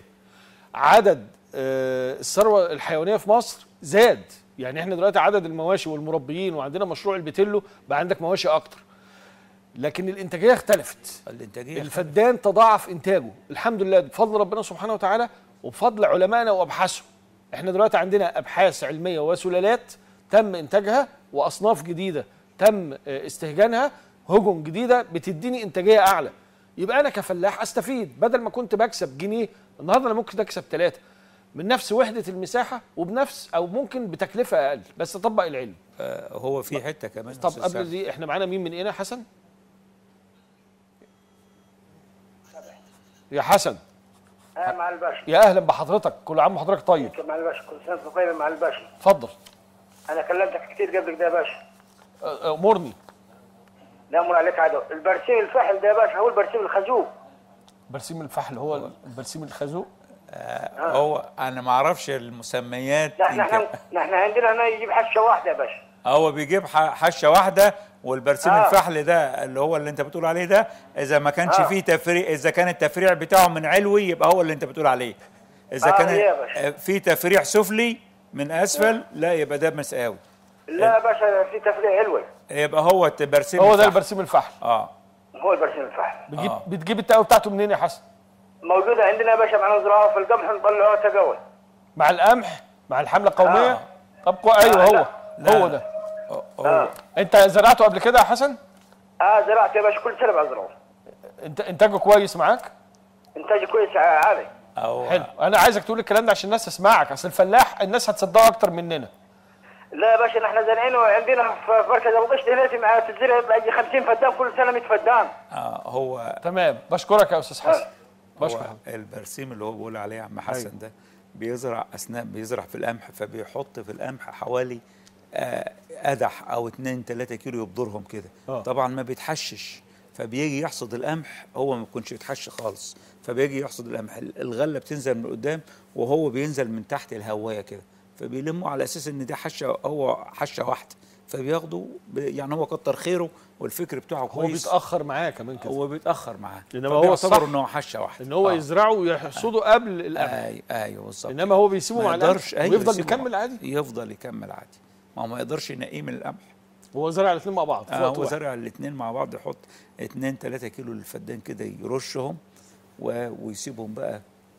عدد آه، الثروه الحيوانيه في مصر زاد يعني احنا دلوقتي عدد المواشي والمربيين وعندنا مشروع البتلو بقى عندك مواشي اكتر لكن الانتاجيه اختلفت الانتاجيه الفدان تضاعف انتاجه الحمد لله بفضل ربنا سبحانه وتعالى وبفضل علمائنا وابحاثهم احنا دلوقتي عندنا ابحاث علميه وسلالات تم انتاجها واصناف جديده تم آه، استهجانها هجن جديده بتديني انتاجيه اعلى يبقى انا كفلاح استفيد بدل ما كنت بكسب جنيه النهارده انا ممكن اكسب ثلاثه من نفس وحده المساحه وبنفس او ممكن بتكلفه اقل بس اطبق العلم آه، هو في حته كمان طب أستاذ قبل سعد. دي احنا معانا مين من هنا حسن يا حسن اه مع الباشا يا اهلا بحضرتك كل عام وحضرتك طيب مع الباشا كل سنه وانت طيب مع الباشا اتفضل انا كلمتك كتير قبل كده يا باشا أ- امرني لا امر عليك عدو البرسيم الفحل ده يا باشا هو البرسيم الخازوق برسيم الفحل هو برسيم الخازوق هو انا ما اعرفش المسميات نحن يمكن- نحن نحن عندنا هنا يجيب حشه واحده يا باشا هو بيجيب ح- حشه واحده والبرسيم آه. الفحل ده اللي هو اللي انت بتقول عليه ده اذا ما كانش آه. فيه تفريع اذا كان التفريع بتاعه من علوي يبقى هو اللي انت بتقول عليه اذا آه، كان إيه يا باشا؟ آه، في تفريع سفلي من اسفل لا يبقى ده مساوي لا يا باشا في تفريع علوي يبقى هو البرسيم هو ده الفحل. البرسيم الفحل اه هو البرسيم الفحم بتجيب آه. بتجيب التقوى بتاعته منين يا حسن موجوده عندنا يا باشا معنا زراعه في القمح نطلعوها تقوي مع القمح مع الحمله القوميه آه. طب كو... ايوه لا، هو لا. لا. هو ده هو اه انت زرعته قبل كده يا حسن اه زرعت يا باشا كل سنه بزرعه انت انتاجه كويس معاك انتاج كويس عالي هو حلو انا عايزك تقول الكلام ده عشان الناس تسمعك اصل الفلاح الناس هتصدقه اكتر مننا لا يا باشا نحن زارعينه عندنا في مركز ابو قشط هنا مع تزرع باجي 50 فدان كل سنه 100 فدان آه هو تمام بشكرك يا استاذ حسن هو بشكر البرسيم اللي هو بيقول عليه عم حسن ده بيزرع اثناء بيزرع في القمح فبيحط في القمح حوالي آه، قدح او 2 3 كيلو يبدرهم كده آه. طبعا ما بيتحشش فبيجي يحصد القمح هو ما بيكونش يتحش خالص فبيجي يحصد القمح الغله بتنزل من قدام وهو بينزل من تحت الهوايه كده فبيلموا على اساس ان دي حشه هو حشه واحده فبياخدوا ب- يعني هو كتر خيره والفكر بتاعه هو كويس بيتاخر معاه كمان كده هو بيتاخر معاه إنما هو فبيعتبر صح ان هو حشه واحده ان هو آه. يزرعه ويحصده قبل القمح ايوه ايوه بالظبط انما هو بيسيبه ما مع يقدرش القمح ايوه ويفضل يسيبه مكمل مع- عادي يفضل يكمل عادي ما هو ما يقدرش ينقيه من القمح هو زرع الاثنين مع بعض في آه وقت هو واحد. زرع الاثنين مع بعض يحط 2 3 كيلو للفدان كده يرشهم و... ويسيبهم بقى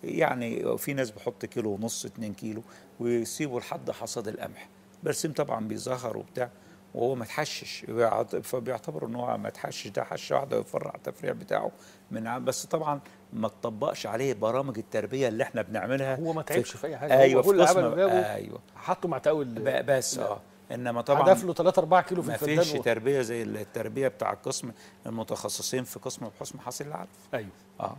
يعني في ناس بيحط كيلو ونص 2 كيلو ويسيبوا لحد حصاد القمح برسيم طبعا بيزهر وبتاع وهو ما تحشش بيعت- فبيعتبر ان هو ما تحشش ده حشه واحده ويفرع التفريع بتاعه من ع- بس طبعا ما تطبقش عليه برامج التربيه اللي احنا بنعملها هو ما في- تعبش في اي حاجه ايوه هو في كل اللي قسم عمله جابه ايوه حطه مع تقوي ب- بس اه انما طبعا طبعا هدف له 3 4 كيلو في ما الفدان فيش و- تربيه زي التربيه بتاع القسم المتخصصين في قسم بحوث محاصيل العلف ايوه اه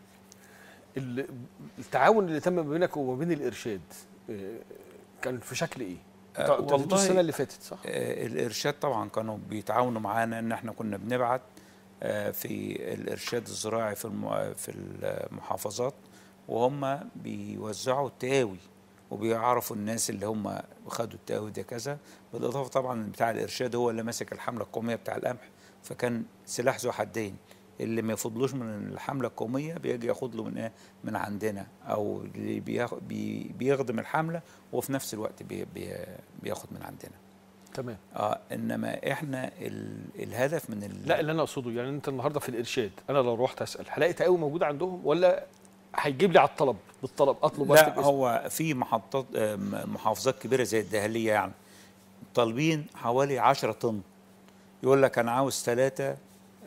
ال- التعاون اللي تم ما بينك وما بين الارشاد آه، كان في شكل ايه؟ انت آه، أنت قلت والله- السنه اللي فاتت صح؟ آه، الارشاد طبعا كانوا بيتعاونوا معانا ان احنا كنا بنبعت آه، في الارشاد الزراعي في الم- في المحافظات وهم بيوزعوا التقاوي وبيعرفوا الناس اللي هم خدوا التقاوي ده كذا بالاضافه طبعا بتاع الارشاد هو اللي ماسك الحمله القوميه بتاع القمح فكان سلاح ذو حدين اللي ما يفضلوش من الحمله القوميه بيجي ياخد له من ايه من عندنا او اللي بياخ- بي- بيخدم الحمله وفي نفس الوقت بي بي بياخد من عندنا تمام اه انما احنا ال الهدف من ال لا اللي انا اقصده يعني انت النهارده في الارشاد انا لو رحت اسال هلاقي تقاوي موجوده عندهم ولا هيجيب لي على الطلب بالطلب اطلب لا واكتب اسم هو في محطات آه، م- محافظات كبيره زي الدهليه يعني طالبين حوالي 10 طن يقول لك انا عاوز ثلاثه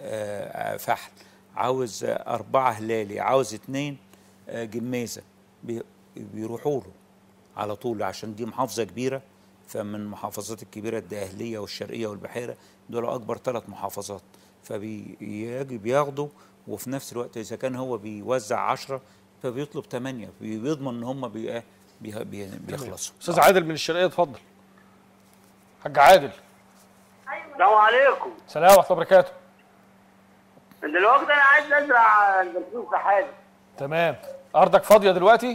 فحل عاوز آه، أربعة هلالي عاوز اتنين آه، جميزة بي- بيروحوا له على طول عشان دي محافظة كبيرة فمن المحافظات الكبيرة الدقهلية والشرقية والبحيرة دول أكبر ثلاث محافظات فبيجي بياخدوا وفي نفس الوقت إذا كان هو بيوزع عشرة فبيطلب ثمانية بيضمن إن هم بي إيه؟ بي بي بيخلصوا استاذ عادل من الشرقيه اتفضل حاج عادل السلام عليكم سلام ورحمه الله وبركاته دلوقتي انا عايز ازرع البرسيم في حالي تمام ارضك فاضيه دلوقتي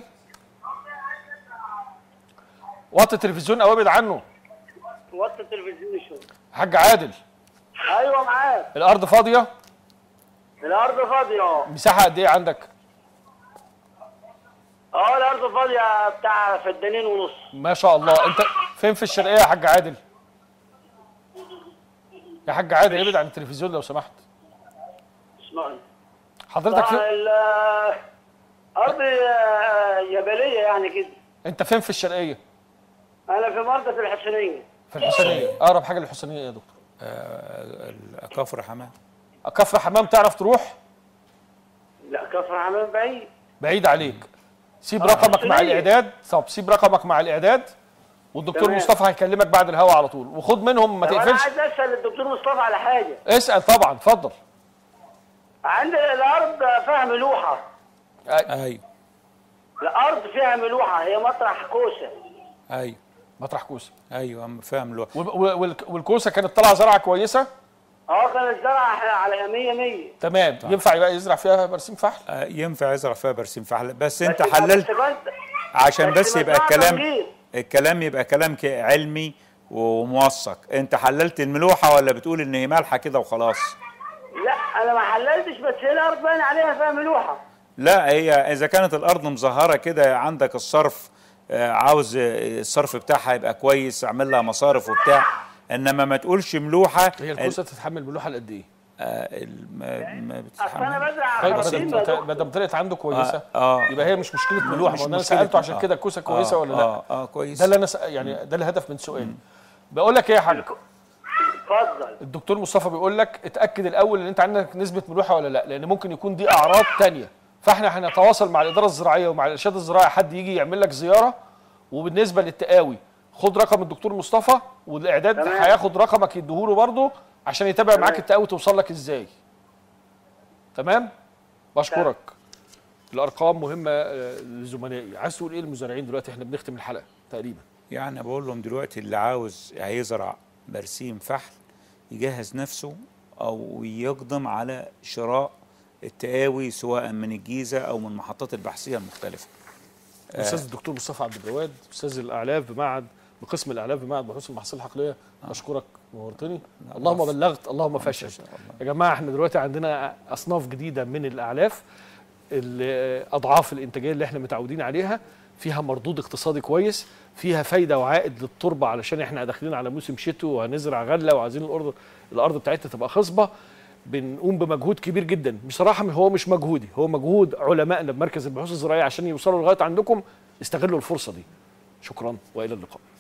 وطي التلفزيون او ابعد عنه وطي التلفزيون شويه حاج عادل ايوه معاك الارض فاضيه الارض فاضيه مساحه قد ايه عندك اه الارض فاضيه بتاع فدانين ونص ما شاء الله انت فين في الشرقيه يا حاج عادل يا حاج عادل ابعد عن التلفزيون لو سمحت اسمعني حضرتك في... ال- ارض جبليه يعني كده انت فين في الشرقيه انا في مركز الحسينيه في الحسينيه اقرب حاجه للحسينيه يا دكتور آه، كفر حمام كفر حمام تعرف تروح لا كفر حمام بعيد بعيد عليك سيب رقمك مع الحسينية. الاعداد طب سيب رقمك مع الاعداد والدكتور تمام. مصطفى هيكلمك بعد الهوا على طول وخد منهم ما طب انا تقفلش عايز اسال الدكتور مصطفى على حاجه اسال طبعا اتفضل عندي الارض فيها ملوحه ايوه الارض فيها ملوحه هي مطرح كوسه ايوه مطرح كوسه ايوه أم- فاهم الوقت وال- وال- والكوسه كانت طالعه زرعه كويسه اه كان الزرع على 100 100 تمام ينفع يبقى يزرع فيها برسيم فحل آه، ينفع يزرع فيها برسيم فحل بس انت بس- حللت بس بس- عشان بس بس يبقى مزرعة الكلام تنجيل. الكلام يبقى كلام ك- علمي وموثق انت حللت الملوحه ولا بتقول ان هي مالحه كده وخلاص لا انا ما حللتش بس هي الارض باين عليها فيها ملوحه لا هي اذا كانت الارض مزهره كده عندك الصرف آه، عاوز آه، الصرف بتاعها يبقى كويس اعمل لها مصارف وبتاع انما ما تقولش ملوحه هي الكوسه تتحمل ملوحه قد ايه؟ آه، ال- ما ما اصل انا بتتحمل بزرع طيب خراطيم بس يا ما دكتور. دام طلعت عنده كويسه آه، آه. يبقى هي مش مشكله ملوحه مش ما انا مشكلة. سالته عشان آه. كده الكوسه كويسه آه، ولا لا؟ اه اه كويس ده اللي انا س... يعني ده الهدف من سؤالي بقول لك ايه يا حاج اتفضل الدكتور مصطفى بيقول لك اتاكد الاول ان انت عندك نسبه ملوحه ولا لا لان ممكن يكون دي اعراض تانية فاحنا هنتواصل مع الاداره الزراعيه ومع الارشاد الزراعي حد يجي يعمل لك زياره وبالنسبه للتقاوي خد رقم الدكتور مصطفى والاعداد تمام. هياخد رقمك يديهوله برضه عشان يتابع معاك التقاوي توصل لك ازاي تمام بشكرك الارقام مهمه آه، لزملائي عايز تقول ايه للمزارعين دلوقتي احنا بنختم الحلقه تقريبا يعني بقول لهم دلوقتي اللي عاوز هيزرع برسيم فحل يجهز نفسه او يقدم على شراء التقاوي سواء من الجيزه او من المحطات البحثيه المختلفه الاستاذ الدكتور مصطفى عبد الجواد استاذ الاعلاف بمعهد بقسم الاعلاف بمعهد بحوث المحاصيل الحقليه بشكرك نورتني اللهم بلغت اللهم فشل يا جماعه احنا دلوقتي عندنا اصناف جديده من الاعلاف ال- اضعاف الانتاجيه اللي احنا متعودين عليها فيها مردود اقتصادي كويس فيها فايده وعائد للتربه علشان احنا داخلين على موسم شتوي وهنزرع غله وعايزين الارض الارض بتاعتنا تبقى خصبه بنقوم بمجهود كبير جدا بصراحه هو مش مجهودي هو مجهود علمائنا بمركز البحوث الزراعيه عشان يوصلوا لغايه عندكم استغلوا الفرصه دي شكرا والى اللقاء